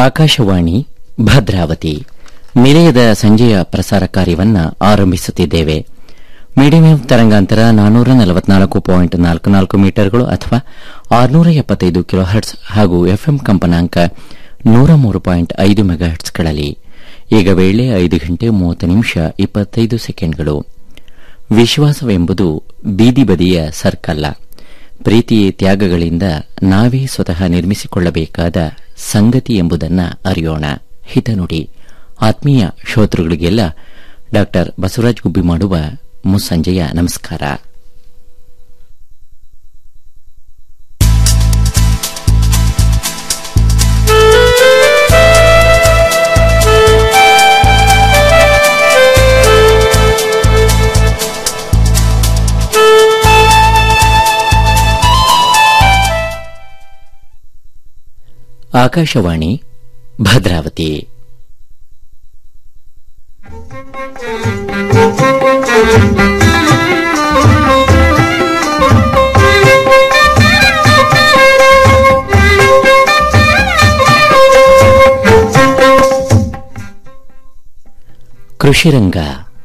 ಆಕಾಶವಾಣಿ ಭದ್ರಾವತಿ ನಿಲಯದ ಸಂಜೆಯ ಪ್ರಸಾರ ಕಾರ್ಯವನ್ನ ಆರಂಭಿಸುತ್ತಿದ್ದೇವೆ ಮೀಡಿಯಂ ವೇವ್ ತರಂಗಾಂತರ ನಾನೂರ ನಲವತ್ನಾಲ್ಕು ಪಾಯಿಂಟ್ ನಾಲ್ಕು ನಾಲ್ಕು ಮೀಟರ್ಗಳು ಅಥವಾ ಆರುನೂರ ಎಪ್ಪತ್ತೈದು ಕಿಲೋ ಹರ್ಟ್ಸ್ ಹಾಗೂ ಎಫ್ಎಂ ಕಂಪನಾಂಕ ನೂರ ಮೂರು ಪಾಯಿಂಟ್ ಐದು ಮೆಗಾಹರ್ಟ್ಸ್ಗಳಲ್ಲಿ ಈಗ ವೇಳೆ ಐದು ಗಂಟೆ ಮೂವತ್ತು ನಿಮಿಷ ಇಪ್ಪತ್ತೈದು ಸೆಕೆಂಡ್ಗಳು ವಿಶ್ವಾಸವೆಂಬುದು ಬೀದಿ ಬದಿಯ ಸರ್ಕಲ್ಲ ಪ್ರೀತಿಯೇ ತ್ಯಾಗಗಳಿಂದ ನಾವೇ ಸ್ವತಃ ನಿರ್ಮಿಸಿಕೊಳ್ಳಬೇಕಾದ ಸಂಗತಿ ಎಂಬುದನ್ನು ಅರಿಯೋಣ ಹಿತನುಡಿ ಆತ್ಮೀಯ ಶ್ರೋತೃಗಳಿಗೆಲ್ಲ ಡಾ ಬಸವರಾಜ್ ಗುಬ್ಬಿ ಮಾಡುವ ಮುಸ್ಸಂಜೆಯ ನಮಸ್ಕಾರ ಆಕಾಶವಾಣಿ ಭದ್ರಾವತಿ ಕೃಷಿರಂಗ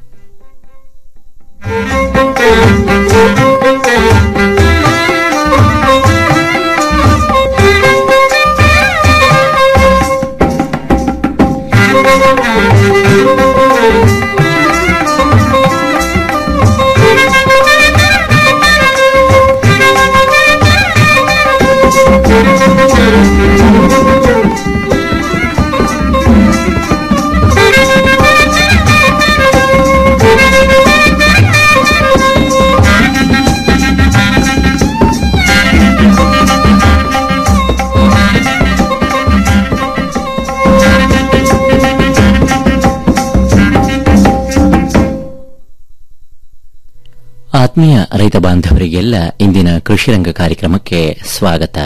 ಆತ್ಮೀಯ ರೈತ ಬಾಂಧವರಿಗೆಲ್ಲ ಇಂದಿನ ಕೃಷಿರಂಗ ಕಾರ್ಯಕ್ರಮಕ್ಕೆ ಸ್ವಾಗತ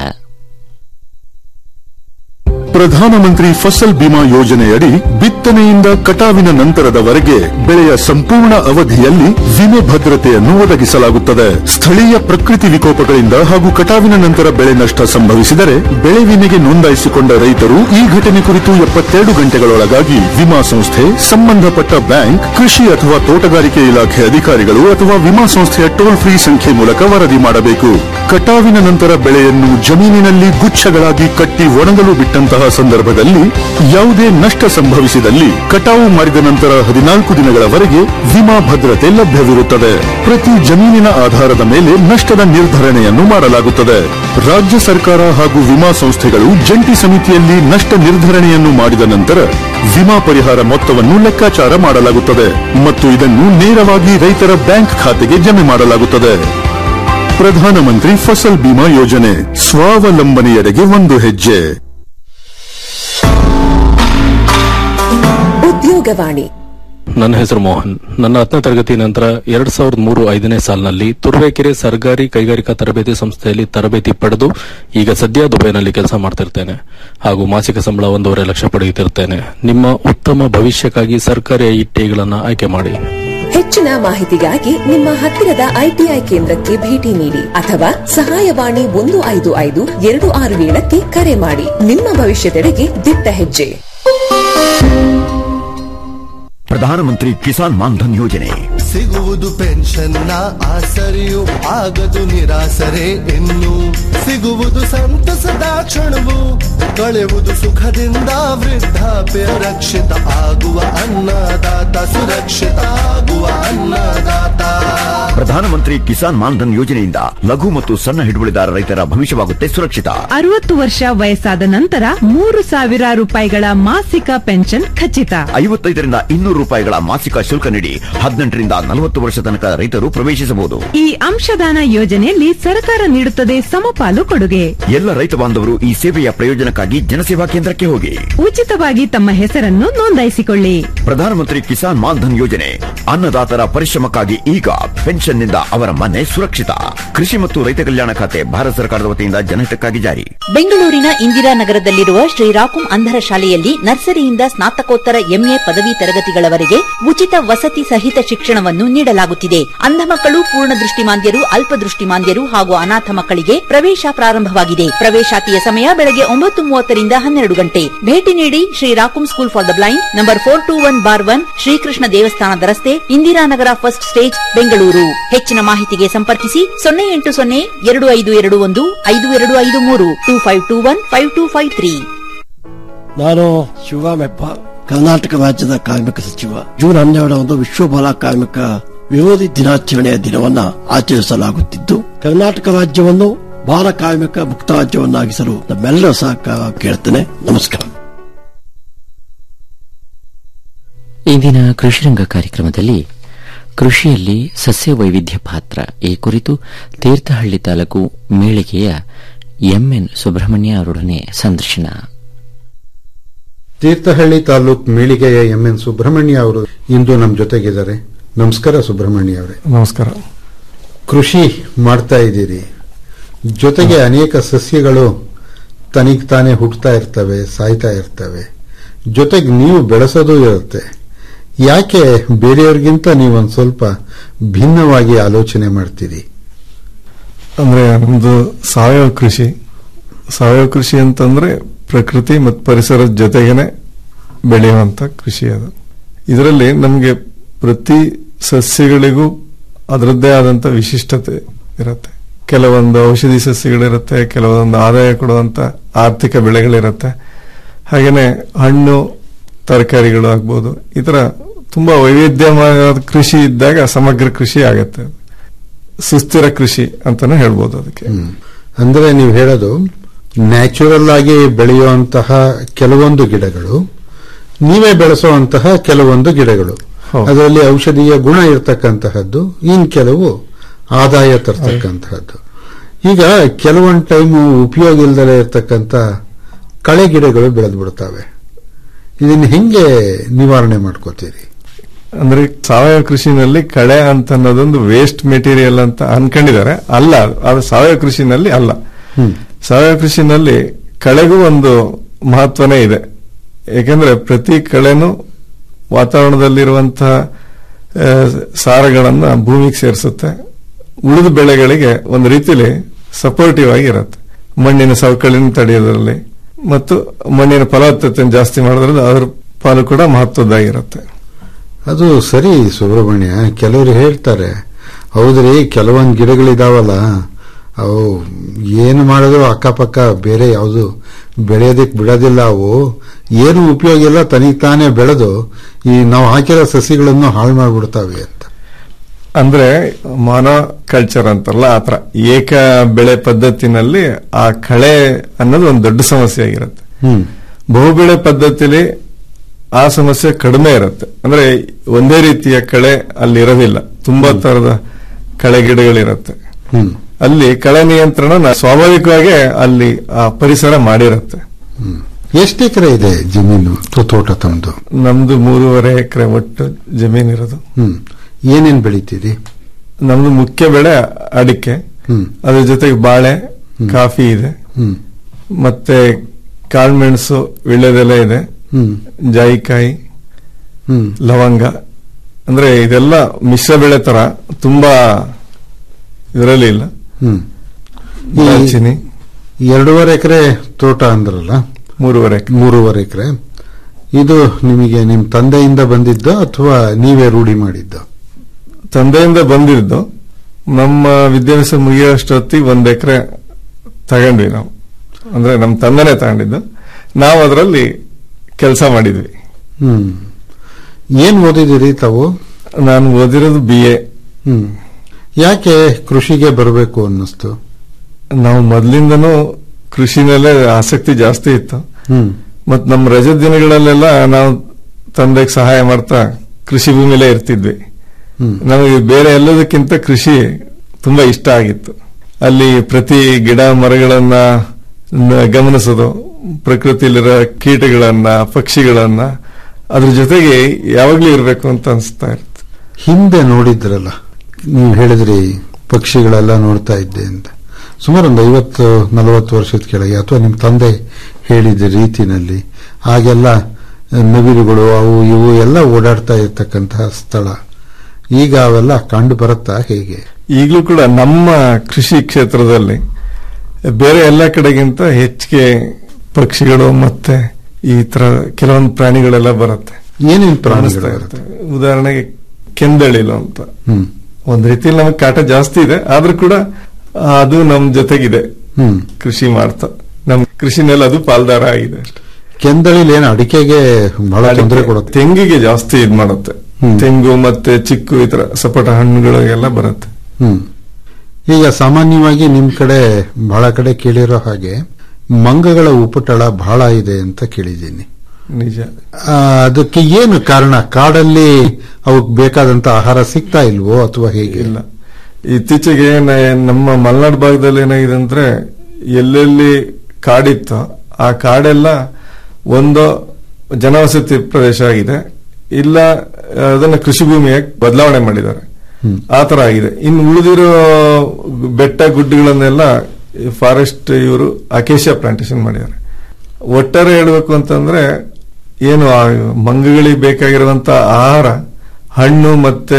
ಪ್ರಧಾನಮಂತ್ರಿ ಫಸಲ್ ಬಿಮಾ ಯೋಜನೆಯಡಿ ಬಿತ್ತನೆಯಿಂದ ಕಟಾವಿನ ನಂತರದವರೆಗೆ ಬೆಳೆಯ ಸಂಪೂರ್ಣ ಅವಧಿಯಲ್ಲಿ ವಿಮೆ ಭದ್ರತೆಯನ್ನು ಒದಗಿಸಲಾಗುತ್ತದೆ ಸ್ಥಳೀಯ ಪ್ರಕೃತಿ ವಿಕೋಪಗಳಿಂದ ಹಾಗೂ ಕಟಾವಿನ ನಂತರ ಬೆಳೆ ನಷ್ಟ ಸಂಭವಿಸಿದರೆ ಬೆಳೆ ವಿಮೆಗೆ ನೋಂದಾಯಿಸಿಕೊಂಡ ರೈತರು ಈ ಘಟನೆ ಕುರಿತು ಎಪ್ಪತ್ತೆರಡು ಗಂಟೆಗಳೊಳಗಾಗಿ ವಿಮಾ ಸಂಸ್ಥೆ ಸಂಬಂಧಪಟ್ಟ ಬ್ಯಾಂಕ್ ಕೃಷಿ ಅಥವಾ ತೋಟಗಾರಿಕೆ ಇಲಾಖೆ ಅಧಿಕಾರಿಗಳು ಅಥವಾ ವಿಮಾ ಸಂಸ್ಥೆಯ ಟೋಲ್ ಫ್ರೀ ಸಂಖ್ಯೆ ಮೂಲಕ ವರದಿ ಮಾಡಬೇಕು ಕಟಾವಿನ ನಂತರ ಬೆಳೆಯನ್ನು ಜಮೀನಿನಲ್ಲಿ ಗುಚ್ಛಗಳಾಗಿ ಕಟ್ಟಿ ಒಣಗಲು ಬಿಟ್ಟಂತಹ ಸಂದರ್ಭದಲ್ಲಿ ಯಾವುದೇ ನಷ್ಟ ಸಂಭವಿಸಿದಲ್ಲಿ ಕಟಾವು ಮಾಡಿದ ನಂತರ ಹದಿನಾಲ್ಕು ದಿನಗಳವರೆಗೆ ವಿಮಾ ಭದ್ರತೆ ಲಭ್ಯವಿರುತ್ತದೆ ಪ್ರತಿ ಜಮೀನಿನ ಆಧಾರದ ಮೇಲೆ ನಷ್ಟದ ನಿರ್ಧರಣೆಯನ್ನು ಮಾಡಲಾಗುತ್ತದೆ ರಾಜ್ಯ ಸರ್ಕಾರ ಹಾಗೂ ವಿಮಾ ಸಂಸ್ಥೆಗಳು ಜಂಟಿ ಸಮಿತಿಯಲ್ಲಿ ನಷ್ಟ ನಿರ್ಧರಣೆಯನ್ನು ಮಾಡಿದ ನಂತರ ವಿಮಾ ಪರಿಹಾರ ಮೊತ್ತವನ್ನು ಲೆಕ್ಕಾಚಾರ ಮಾಡಲಾಗುತ್ತದೆ ಮತ್ತು ಇದನ್ನು ನೇರವಾಗಿ ರೈತರ ಬ್ಯಾಂಕ್ ಖಾತೆಗೆ ಜಮೆ ಮಾಡಲಾಗುತ್ತದೆ ಪ್ರಧಾನಮಂತ್ರಿ ಫಸಲ್ ಬಿಮಾ ಯೋಜನೆ ಸ್ವಾವಲಂಬನೆಯೆಡೆಗೆ ಒಂದು ಹೆಜ್ಜೆ ಉದ್ಯೋಗವಾಣಿ ನನ್ನ ಹೆಸರು ಮೋಹನ್ ನನ್ನ ಹತ್ತನೇ ತರಗತಿ ನಂತರ ಎರಡ್ ಸಾವಿರದ ಮೂರು ಐದನೇ ಸಾಲಿನಲ್ಲಿ ತುರುವೇಕೆರೆ ಸರ್ಕಾರಿ ಕೈಗಾರಿಕಾ ತರಬೇತಿ ಸಂಸ್ಥೆಯಲ್ಲಿ ತರಬೇತಿ ಪಡೆದು ಈಗ ಸದ್ಯ ದುಬೈನಲ್ಲಿ ಕೆಲಸ ಮಾಡ್ತಿರ್ತೇನೆ ಹಾಗೂ ಮಾಸಿಕ ಸಂಬಳ ಒಂದೂವರೆ ಲಕ್ಷ ಪಡೆಯುತ್ತಿರ್ತೇನೆ ನಿಮ್ಮ ಉತ್ತಮ ಭವಿಷ್ಯಕ್ಕಾಗಿ ಸರ್ಕಾರಿ ಐಟಿಗಳನ್ನು ಆಯ್ಕೆ ಮಾಡಿ ಹೆಚ್ಚಿನ ಮಾಹಿತಿಗಾಗಿ ನಿಮ್ಮ ಹತ್ತಿರದ ಐಟಿಐ ಕೇಂದ್ರಕ್ಕೆ ಭೇಟಿ ನೀಡಿ ಅಥವಾ ಸಹಾಯವಾಣಿ ಒಂದು ಐದು ಐದು ಎರಡು ಆರು ಏಳಕ್ಕೆ ಕರೆ ಮಾಡಿ ನಿಮ್ಮ ಭವಿಷ್ಯದೆಡೆಗೆ ದಿಟ್ಟ ಹೆಜ್ಜೆ ಪ್ರಧಾನಮಂತ್ರಿ ಕಿಸಾನ್ ಮಾನ್ಧನ್ ಯೋಜನೆ ಸಿಗುವುದು ಪೆನ್ಷನ್ನ ಆಸರೆಯು ಆಗದು ನಿರಾಸರೆ ಇನ್ನು ಸಿಗುವುದು ಸಂತಸದ ಕ್ಷಣವು ಕಳೆಯುವುದು ಸುಖದಿಂದ ವೃದ್ಧಾಪ್ಯ ರಕ್ಷಿತ ಆಗುವ ಅನ್ನದಾತ ಸುರಕ್ಷಿತ ಆಗುವ ಅನ್ನದಾತ ಪ್ರಧಾನಮಂತ್ರಿ ಕಿಸಾನ್ ಮಾನ್ಧನ್ ಯೋಜನೆಯಿಂದ ಲಘು ಮತ್ತು ಸಣ್ಣ ಹಿಡುವಳಿದಾರ ರೈತರ ಭವಿಷ್ಯವಾಗುತ್ತೆ ಸುರಕ್ಷಿತ ಅರವತ್ತು ವರ್ಷ ವಯಸ್ಸಾದ ನಂತರ ಮೂರು ಸಾವಿರ ರೂಪಾಯಿಗಳ ಮಾಸಿಕ ಪೆನ್ಷನ್ ಖಚಿತ ಐವತ್ತೈದರಿಂದ ಇನ್ನೂರು ರೂಪಾಯಿಗಳ ಮಾಸಿಕ ಶುಲ್ಕ ನೀಡಿ ಹದಿನೆಂಟರಿಂದ ನಲವತ್ತು ವರ್ಷ ತನಕ ರೈತರು ಪ್ರವೇಶಿಸಬಹುದು ಈ ಅಂಶದಾನ ಯೋಜನೆಯಲ್ಲಿ ಸರ್ಕಾರ ನೀಡುತ್ತದೆ ಸಮಪಾಲು ಕೊಡುಗೆ ಎಲ್ಲ ರೈತ ಬಾಂಧವರು ಈ ಸೇವೆಯ ಪ್ರಯೋಜನಕ್ಕಾಗಿ ಜನಸೇವಾ ಕೇಂದ್ರಕ್ಕೆ ಹೋಗಿ ಉಚಿತವಾಗಿ ತಮ್ಮ ಹೆಸರನ್ನು ನೋಂದಾಯಿಸಿಕೊಳ್ಳಿ ಪ್ರಧಾನಮಂತ್ರಿ ಕಿಸಾನ್ ಮಾನ್ಧನ್ ಯೋಜನೆ ಅನ್ನದಾತರ ಪರಿಶ್ರಮಕ್ಕಾಗಿ ಈಗ ಪೆನ್ಷನ್ನಿಂದ ಅವರ ಮನೆ ಸುರಕ್ಷಿತ ಕೃಷಿ ಮತ್ತು ರೈತ ಕಲ್ಯಾಣ ಖಾತೆ ಭಾರತ ಸರ್ಕಾರದ ವತಿಯಿಂದ ಜನಹಿತಕ್ಕಾಗಿ ಜಾರಿ ಬೆಂಗಳೂರಿನ ಇಂದಿರಾನಗರದಲ್ಲಿರುವ ಶ್ರೀರಾಕುಂ ಅಂಧರ ಶಾಲೆಯಲ್ಲಿ ನರ್ಸರಿಯಿಂದ ಸ್ನಾತಕೋತ್ತರ ಎಂಎ ಪದವಿ ತರಗತಿಗಳವರೆಗೆ ಉಚಿತ ವಸತಿ ಸಹಿತ ಶಿಕ್ಷಣವನ್ನು ನೀಡಲಾಗುತ್ತಿದೆ ಅಂಧ ಮಕ್ಕಳು ಪೂರ್ಣ ದೃಷ್ಟಿಮಾಂದ್ಯರು ಅಲ್ಪದೃಷ್ಟಿಮಾಂದ್ಯರು ಹಾಗೂ ಅನಾಥ ಮಕ್ಕಳಿಗೆ ಪ್ರವೇಶ ಪ್ರವೇಶ ಪ್ರಾರಂಭವಾಗಿದೆ ಪ್ರವೇಶಾತಿಯ ಸಮಯ ಬೆಳಗ್ಗೆ ಒಂಬತ್ತು ಮೂವತ್ತರಿಂದ ಹನ್ನೆರಡು ಗಂಟೆ ಭೇಟಿ ನೀಡಿ Shri Rakum school for the blind number four two one bar one Shrikrishna ದೇವಸ್ಥಾನದ ರಸ್ತೆ ಇಂದಿರಾನಗರ ಫಸ್ಟ್ ಸ್ಟೇಜ್ ಬೆಂಗಳೂರು ಹೆಚ್ಚಿನ ಮಾಹಿತಿಗೆ ಸಂಪರ್ಕಿಸಿ ಸೊನ್ನೆ ಎಂಟು ಸೊನ್ನೆ ಎರಡು ಐದು ಎರಡು ಒಂದು ಐದು ಎರಡು ಐದು ಮೂರು two five two one five two five three ನಾನು ಶಿವರಾಮೆಪ್ಪ ಕರ್ನಾಟಕ ರಾಜ್ಯದ ಕಾರ್ಮಿಕ ಸಚಿವ ಜೂನ್ ಹನ್ನೆರಡರಂದು ವಿಶ್ವ ಬಾಲ ಕಾರ್ಮಿಕ ವಿರೋಧಿ ದಿನಾಚರಣೆಯ ದಿನವನ್ನ ಆಚರಿಸಲಾಗುತ್ತಿದ್ದು ಕರ್ನಾಟಕ ರಾಜ್ಯವನ್ನು ಬಾಲ ಕಾರ್ಮಿಕ ಮುಕ್ತ ರಾಜ್ಯವನ್ನಾಗಿಸಲು ನಮ್ಮೆಲ್ಲರ ಸಹಕಾರ ಕೇಳುತ್ತೇನೆ ನಮಸ್ಕಾರ ಇಂದಿನ ಕೃಷಿರಂಗ ಕಾರ್ಯಕ್ರಮದಲ್ಲಿ ಕೃಷಿಯಲ್ಲಿ ಸಸ್ಯ ವೈವಿಧ್ಯ ಪಾತ್ರ ಈ ಕುರಿತು ತೀರ್ಥಹಳ್ಳಿ ತಾಲೂಕು ಮೇಳಿಗೆಯ ಎಂಎನ್ ಸುಬ್ರಹ್ಮಣ್ಯ ಅವರೊಡನೆ ಸಂದರ್ಶನ ತೀರ್ಥಹಳ್ಳಿ ತಾಲೂಕ್ ಮೀಳಿಗೆಯ ಎಂಎನ್ ಸುಬ್ರಹ್ಮಣ್ಯ ಅವರು ಇಂದು ನಮ್ಮ ಜೊತೆಗಿದ್ದಾರೆ ನಮಸ್ಕಾರ ಸುಬ್ರಹ್ಮಣ್ಯ ಅವರೇ ನಮಸ್ಕಾರ ಕೃಷಿ ಮಾಡ್ತಾ ಇದ್ದೀರಿ ಜೊತೆಗೆ ಅನೇಕ ಸಸ್ಯಗಳು ತನಿಗ್ ತಾನೇ ಹುಟ್ಟುತ್ತಾ ಇರ್ತವೆ ಸಾಯ್ತಾ ಇರ್ತವೆ ಜೊತೆಗೆ ನೀವು ಬೆಳೆಸೋದು ಇರುತ್ತೆ ಯಾಕೆ ಬೇರೆಯವ್ರಿಗಿಂತ ನೀವೊಂದು ಸ್ವಲ್ಪ ಭಿನ್ನವಾಗಿ ಆಲೋಚನೆ ಮಾಡ್ತೀರಿ ಅಂದ್ರೆ ನಮ್ದು ಸಾವಯವ ಕೃಷಿ ಸಾವಯವ ಕೃಷಿ ಅಂತಂದ್ರೆ ಪ್ರಕೃತಿ ಮತ್ತು ಪರಿಸರದ ಜೊತೆಗೇನೆ ಬೆಳೆಯುವಂತ ಕೃಷಿ ಅದು ಇದರಲ್ಲಿ ನಮಗೆ ಪ್ರತಿ ಸಸ್ಯಗಳಿಗೂ ಅದರದ್ದೇ ಆದಂತ ವಿಶಿಷ್ಟತೆ ಇರುತ್ತೆ ಕೆಲವೊಂದು ಔಷಧಿ ಸಸ್ಯಗಳಿರುತ್ತೆ ಕೆಲವೊಂದು ಆದಾಯ ಕೊಡುವಂತ ಆರ್ಥಿಕ ಬೆಳೆಗಳಿರುತ್ತೆ ಹಾಗೇನೆ ಹಣ್ಣು ತರಕಾರಿಗಳು ಆಗ್ಬೋದು ಈ ತರ ತುಂಬಾ ವೈವಿಧ್ಯಮಯ ಕೃಷಿ ಇದ್ದಾಗ ಸಮಗ್ರ ಕೃಷಿ ಆಗತ್ತೆ ಸುಸ್ಥಿರ ಕೃಷಿ ಅಂತಾನೆ ಹೇಳ್ಬೋದು ಅದಕ್ಕೆ ಅಂದ್ರೆ ನೀವು ಹೇಳೋದು ನ್ಯಾಚುರಲ್ ಆಗಿ ಬೆಳೆಯುವಂತಹ ಕೆಲವೊಂದು ಗಿಡಗಳು ನೀವೇ ಬೆಳೆಸುವಂತಹ ಕೆಲವೊಂದು ಗಿಡಗಳು ಅದರಲ್ಲಿ ಔಷಧೀಯ ಗುಣ ಇರತಕ್ಕಂತಹದ್ದು ಇನ್ ಕೆಲವು ಆದಾಯ ತರ್ತಕ್ಕಂತಹದ್ದು ಈಗ ಕೆಲವೊಂದು ಟೈಮು ಉಪಯೋಗ ಇಲ್ದಲೇ ಇರತಕ್ಕಂತ ಕಳೆ ಗಿಡಗಳು ಬೆಳೆದು ಬಿಡ್ತವೆ ಇದನ್ನ ಹೆಂಗೆ ನಿವಾರಣೆ ಮಾಡ್ಕೋತೀರಿ ಅಂದ್ರೆ ಸಾವಯವ ಕೃಷಿನಲ್ಲಿ ಕಳೆ ಅಂತ ಅನ್ನೋದೊಂದು ವೇಸ್ಟ್ ಮೆಟೀರಿಯಲ್ ಅಂತ ಅನ್ಕೊಂಡಿದ್ದಾರೆ ಅಲ್ಲ ಅದು. ಅದು ಸಾವಯವ ಕೃಷಿನಲ್ಲಿ ಅಲ್ಲ ಸಾವಯವ ಕೃಷಿನಲ್ಲಿ ಕಳೆಗೂ ಒಂದು ಮಹತ್ವನೇ ಇದೆ ಯಾಕೆಂದ್ರೆ ಪ್ರತಿ ಕಳೆನು ವಾತಾವರಣದಲ್ಲಿರುವಂತಹ ಆ, ಸಾರಗಳನ್ನ ಭೂಮಿಗೆ ಸೇರಿಸುತ್ತೆ ಉಳಿದ ಬೆಳೆಗಳಿಗೆ ಒಂದು ರೀತಿಲಿ ಸಪೋರ್ಟಿವ್ ಆಗಿರುತ್ತೆ ಮಣ್ಣಿನ ಸವಕಳಿನ ತಡೆಯೋದ್ರಲ್ಲಿ ಮತ್ತು ಮಣ್ಣಿನ ಫಲವತ್ತತೆಯನ್ನು ಜಾಸ್ತಿ ಮಾಡೋದ್ರಲ್ಲಿ ಅದರ ಪಾಲು ಕೂಡ ಮಹತ್ವದ್ದಾಗಿರುತ್ತೆ ಅದು ಸರಿ ಸುಬ್ರಹ್ಮಣ್ಯ ಕೆಲವರು ಹೇಳ್ತಾರೆ ಹೌದ್ರಿ ಕೆಲವೊಂದು ಗಿಡಗಳಿದಾವಲ್ಲ ಅವು ಏನು ಮಾಡಿದ್ರು ಅಕ್ಕಪಕ್ಕ ಬೇರೆ ಯಾವುದು ಬೆಳೆಯೋದಕ್ಕೆ ಬಿಡೋದಿಲ್ಲ ಅವು ಏನು ಉಪಯೋಗ ಇಲ್ಲ ತನಿಗೆ ತಾನೇ ಬೆಳೆದು ಈ ನಾವು ಹಾಕಿರೋ ಸಸಿಗಳನ್ನು ಹಾಳು ಮಾಡಿಬಿಡ್ತಾವೆ ಅಂತ ಅಂದ್ರೆ ಮಾನೋ ಕಲ್ಚರ್ ಅಂತಾರಲ್ಲ ಆತರ ಏಕ ಬೆಳೆ ಪದ್ಧತಿನಲ್ಲಿ ಆ ಕಳೆ ಅನ್ನೋದು ಒಂದು ದೊಡ್ಡ ಸಮಸ್ಯೆ ಆಗಿರುತ್ತೆ ಹ್ಮ್ ಬಹುಬೆಳೆ ಪದ್ಧತಿಲಿ ಆ ಸಮಸ್ಯೆ ಕಡಿಮೆ ಇರುತ್ತೆ ಅಂದ್ರೆ ಒಂದೇ ರೀತಿಯ ಕಳೆ ಅಲ್ಲಿ ಇರೋದಿಲ್ಲ ತುಂಬಾ ತರದ ಕಳೆ ಗಿಡಗಳಿರುತ್ತೆ ಹ್ಮ್ ಅಲ್ಲಿ ಕಳೆ ನಿಯಂತ್ರಣ ನ- ಸ್ವಾಭಾವಿಕವಾಗಿ ಅಲ್ಲಿ ಆ ಪರಿಸರ ಮಾಡಿರುತ್ತೆ ಎಷ್ಟು ಎಕರೆ ಇದೆ ಜಮೀನು ತೋ- ತೋಟ ತಮ್ಮದು ನಮ್ದು ಮೂರುವರೆ ಎಕರೆ ಒಟ್ಟು ಜಮೀನ್ ಇರೋದು ಹ್ಮ್ ಏನೇನ್ ಬೆಳಿತೀರಿ ನಮ್ದು ಮುಖ್ಯ ಬೆಳೆ ಅಡಿಕೆ ಹ್ಮ್ ಅದ್ರ ಜೊತೆಗೆ ಬಾಳೆ ಕಾಫಿ ಇದೆ ಹ್ಮ್ ಮತ್ತೆ ಕಾಳುಮೆಣಸು ವಿಳ್ಳೆದೆಲೆ ಇದೆ ಹ್ಮ್ ಜಾಯಿಕಾಯಿ ಹ್ಮ್ ಲವಂಗ ಅಂದ್ರೆ ಇದೆಲ್ಲ ಮಿಶ್ರ ಬೆಳೆ ತರ ತುಂಬಾ ಇದರಲ್ಲಿ ಇಲ್ಲ ಹ್ಮ್ ಈ ದಾಲ್ಚಿನ್ನಿ ಎರಡೂವರೆ ಎಕರೆ ತೋಟ ಅಂದ್ರಲ್ಲ ಮೂರುವರೆ ಮೂರುವರೆ ಎಕರೆ ಇದು ನಿಮಗೆ ನಿಮ್ ತಂದೆಯಿಂದ ಬಂದಿದ್ದ ಅಥವಾ ನೀವೇ ರೂಢಿ ಮಾಡಿದ್ದ ತಂದೆಯಿಂದ ಬಂದಿದ್ದು ನಮ್ಮ ವಿದ್ಯಾಭ್ಯಾಸ ಮುಗಿಯೋಷ್ಟೊತ್ತಿಗೆ ಒಂದ್ ಎಕರೆ ತಗೊಂಡ್ವಿ ನಾವು ಅಂದ್ರೆ ನಮ್ಮ ತಂದೆನೇ ತಗೊಂಡಿದ್ದು ನಾವು ಅದರಲ್ಲಿ ಕೆಲಸ ಮಾಡಿದ್ವಿ ಹ್ಮ್ ಏನ್ ಓದಿದಿರಿ ತಾವು ನಾನು ಓದಿರೋದು ಬಿ ಎ ಹ್ಮ್ ಯಾಕೆ ಕೃಷಿಗೆ ಬರಬೇಕು ಅನ್ನಿಸ್ತು ನಾವು ಮೊದ್ಲಿಂದನೂ ಕೃಷಿನಲ್ಲೇ ಆಸಕ್ತಿ ಜಾಸ್ತಿ ಇತ್ತು ಹ್ಮ್ ಮತ್ ನಮ್ಮ ರಜದ ದಿನಗಳಲ್ಲೆಲ್ಲ ನಾವು ತಂದೆಗೆ ಸಹಾಯ ಮಾಡ್ತಾ ಕೃಷಿ ಭೂಮಿಲೇ ಇರ್ತಿದ್ವಿ ಹ್ಮ್ ನಮಗೆ ಬೇರೆ ಎಲ್ಲದಕ್ಕಿಂತ ಕೃಷಿ ತುಂಬಾ ಇಷ್ಟ ಆಗಿತ್ತು ಅಲ್ಲಿ ಪ್ರತಿ ಗಿಡ ಮರಗಳನ್ನ ನ- ಗಮನಿಸೋದು ಪ್ರಕೃತಿಯಲ್ಲಿರೋ ಕೀಟಗಳನ್ನ ಪಕ್ಷಿಗಳನ್ನ ಅದ್ರ ಜೊತೆಗೆ ಯಾವಾಗ್ಲೂ ಇರಬೇಕು ಅಂತ ಅನಿಸ್ತಾ ಇರುತ್ತೆ ಹಿಂದೆ ನೋಡಿದ್ರಲ್ಲ ನೀವು ಹೇಳಿದ್ರಿ ಪಕ್ಷಿಗಳೆಲ್ಲ ನೋಡ್ತಾ ಇದ್ದೆ ಅಂತ ಸುಮಾರು ಒಂದು ಐವತ್ತು ನಲವತ್ತು ವರ್ಷದ ಕೆಳಗೆ ಅಥವಾ ನಿಮ್ಮ ತಂದೆ ಹೇಳಿದ ರೀತಿನಲ್ಲಿ ಆಗೆಲ್ಲ ನವಿಲುಗಳು ಅವು ಇವು ಎಲ್ಲ ಓಡಾಡ್ತಾ ಇರ್ತಕ್ಕಂತಹ ಸ್ಥಳ ಈಗ ಅವೆಲ್ಲ ಕಂಡು ಬರುತ್ತಾ ಹೇಗೆ ಈಗಲೂ ಕೂಡ ನಮ್ಮ ಕೃಷಿ ಕ್ಷೇತ್ರದಲ್ಲಿ ಬೇರೆ ಎಲ್ಲ ಕಡೆಗಿಂತ ಹೆಚ್ಚಿಗೆ ಪಕ್ಷಿಗಳು ಮತ್ತೆ ಈ ತರ ಕೆಲವೊಂದು ಪ್ರಾಣಿಗಳೆಲ್ಲ ಬರುತ್ತೆ ಏನೇನ್ ಕಾಣಿಸ್ತಾ ಪ್ರಾಣಿಗಳು ಇರುತ್ತೆ. ಉದಾಹರಣೆಗೆ ಕೆಂದಳಿಲು ಅಂತ ಹ್ಮ್ ಒಂದ್ ರೀತಿಯಲ್ಲಿ ನಮಗೆ ಕಾಟ ಜಾಸ್ತಿ ಇದೆ ಆದ್ರೂ ಕೂಡ ಆ, ಅದು ನಮ್ ಜೊತೆಗಿದೆ ಹ್ಮ್ ಕೃಷಿ ಮಾಡ್ತಾ ನಮ್ ಕೃಷಿನಲ್ಲಿ ಅದು ಪಾಲ್ದಾರ ಆಗಿದೆ ಅಷ್ಟೇ ಕೆಂದಳಿಲಿ ಏನು ಅಡಿಕೆಗೆ ಬಹಳ ತೊಂದರೆ ಅಡಿಕೆ, ಕೊಡುತ್ತೆ ತೆಂಗಿಗೆ ಜಾಸ್ತಿ ಇದ್ ಮಾಡುತ್ತೆ ಹ್ಮ್. ತೆಂಗು ಮತ್ತೆ ಚಿಕ್ಕು ಈ ತರ ಸಪೋಟ ಹಣ್ಣುಗಳಿಗೆಲ್ಲ ಬರುತ್ತೆ ಹ್ಮ್ ಈಗ ಸಾಮಾನ್ಯವಾಗಿ ನಿಮ್ ಕಡೆ ಬಹಳ ಕಡೆ ಕೇಳಿರೋ ಹಾಗೆ ಮಂಗಗಳ ಉಪಟಳ ಬಹಳ ಇದೆ ಅಂತ ಕೇಳಿದ್ದೀನಿ ನಿಜ ಆ, ಅದಕ್ಕೆ ಏನು ಕಾರಣ ಕಾಡಲ್ಲಿ ಅವಕ್ ಬೇಕಾದಂತ ಆಹಾರ ಸಿಗ್ತಾ ಇಲ್ವೋ ಅಥವಾ ಹೇಗೆ ಇಲ್ಲ ಇತ್ತೀಚೆಗೆ ನ- ನಮ್ಮ ಮಲೆನಾಡು ಭಾಗದಲ್ಲಿ ಏನಾಗಿದೆ ಅಂದ್ರೆ ಎಲ್ಲೆಲ್ಲಿ ಕಾಡಿತ್ತು ಆ ಕಾಡೆಲ್ಲ ಒಂದು ಜನವಸತಿ ಪ್ರದೇಶ ಆಗಿದೆ ಇಲ್ಲ ಅದನ್ನ ಕೃಷಿ ಭೂಮಿಯಾಗಿ ಬದಲಾವಣೆ ಮಾಡಿದ್ದಾರೆ ಆ ತರ ಆಗಿದೆ ಇನ್ನು ಉಳಿದಿರೋ ಬೆಟ್ಟ ಗುಡ್ಡಗಳನ್ನೆಲ್ಲ ಫಾರೆಸ್ಟ್ ಇವರು ಅಕೇಶಿಯಾ ಪ್ಲಾಂಟೇಶನ್ ಮಾಡಿದ್ದಾರೆ ಒಟ್ಟಾರೆ ಹೇಳಬೇಕು ಅಂತಂದ್ರೆ ಏನು ಆ ಮಂಗಗಳಿಗೆ ಬೇಕಾಗಿರುವಂತ ಆಹಾರ ಹಣ್ಣು ಮತ್ತೆ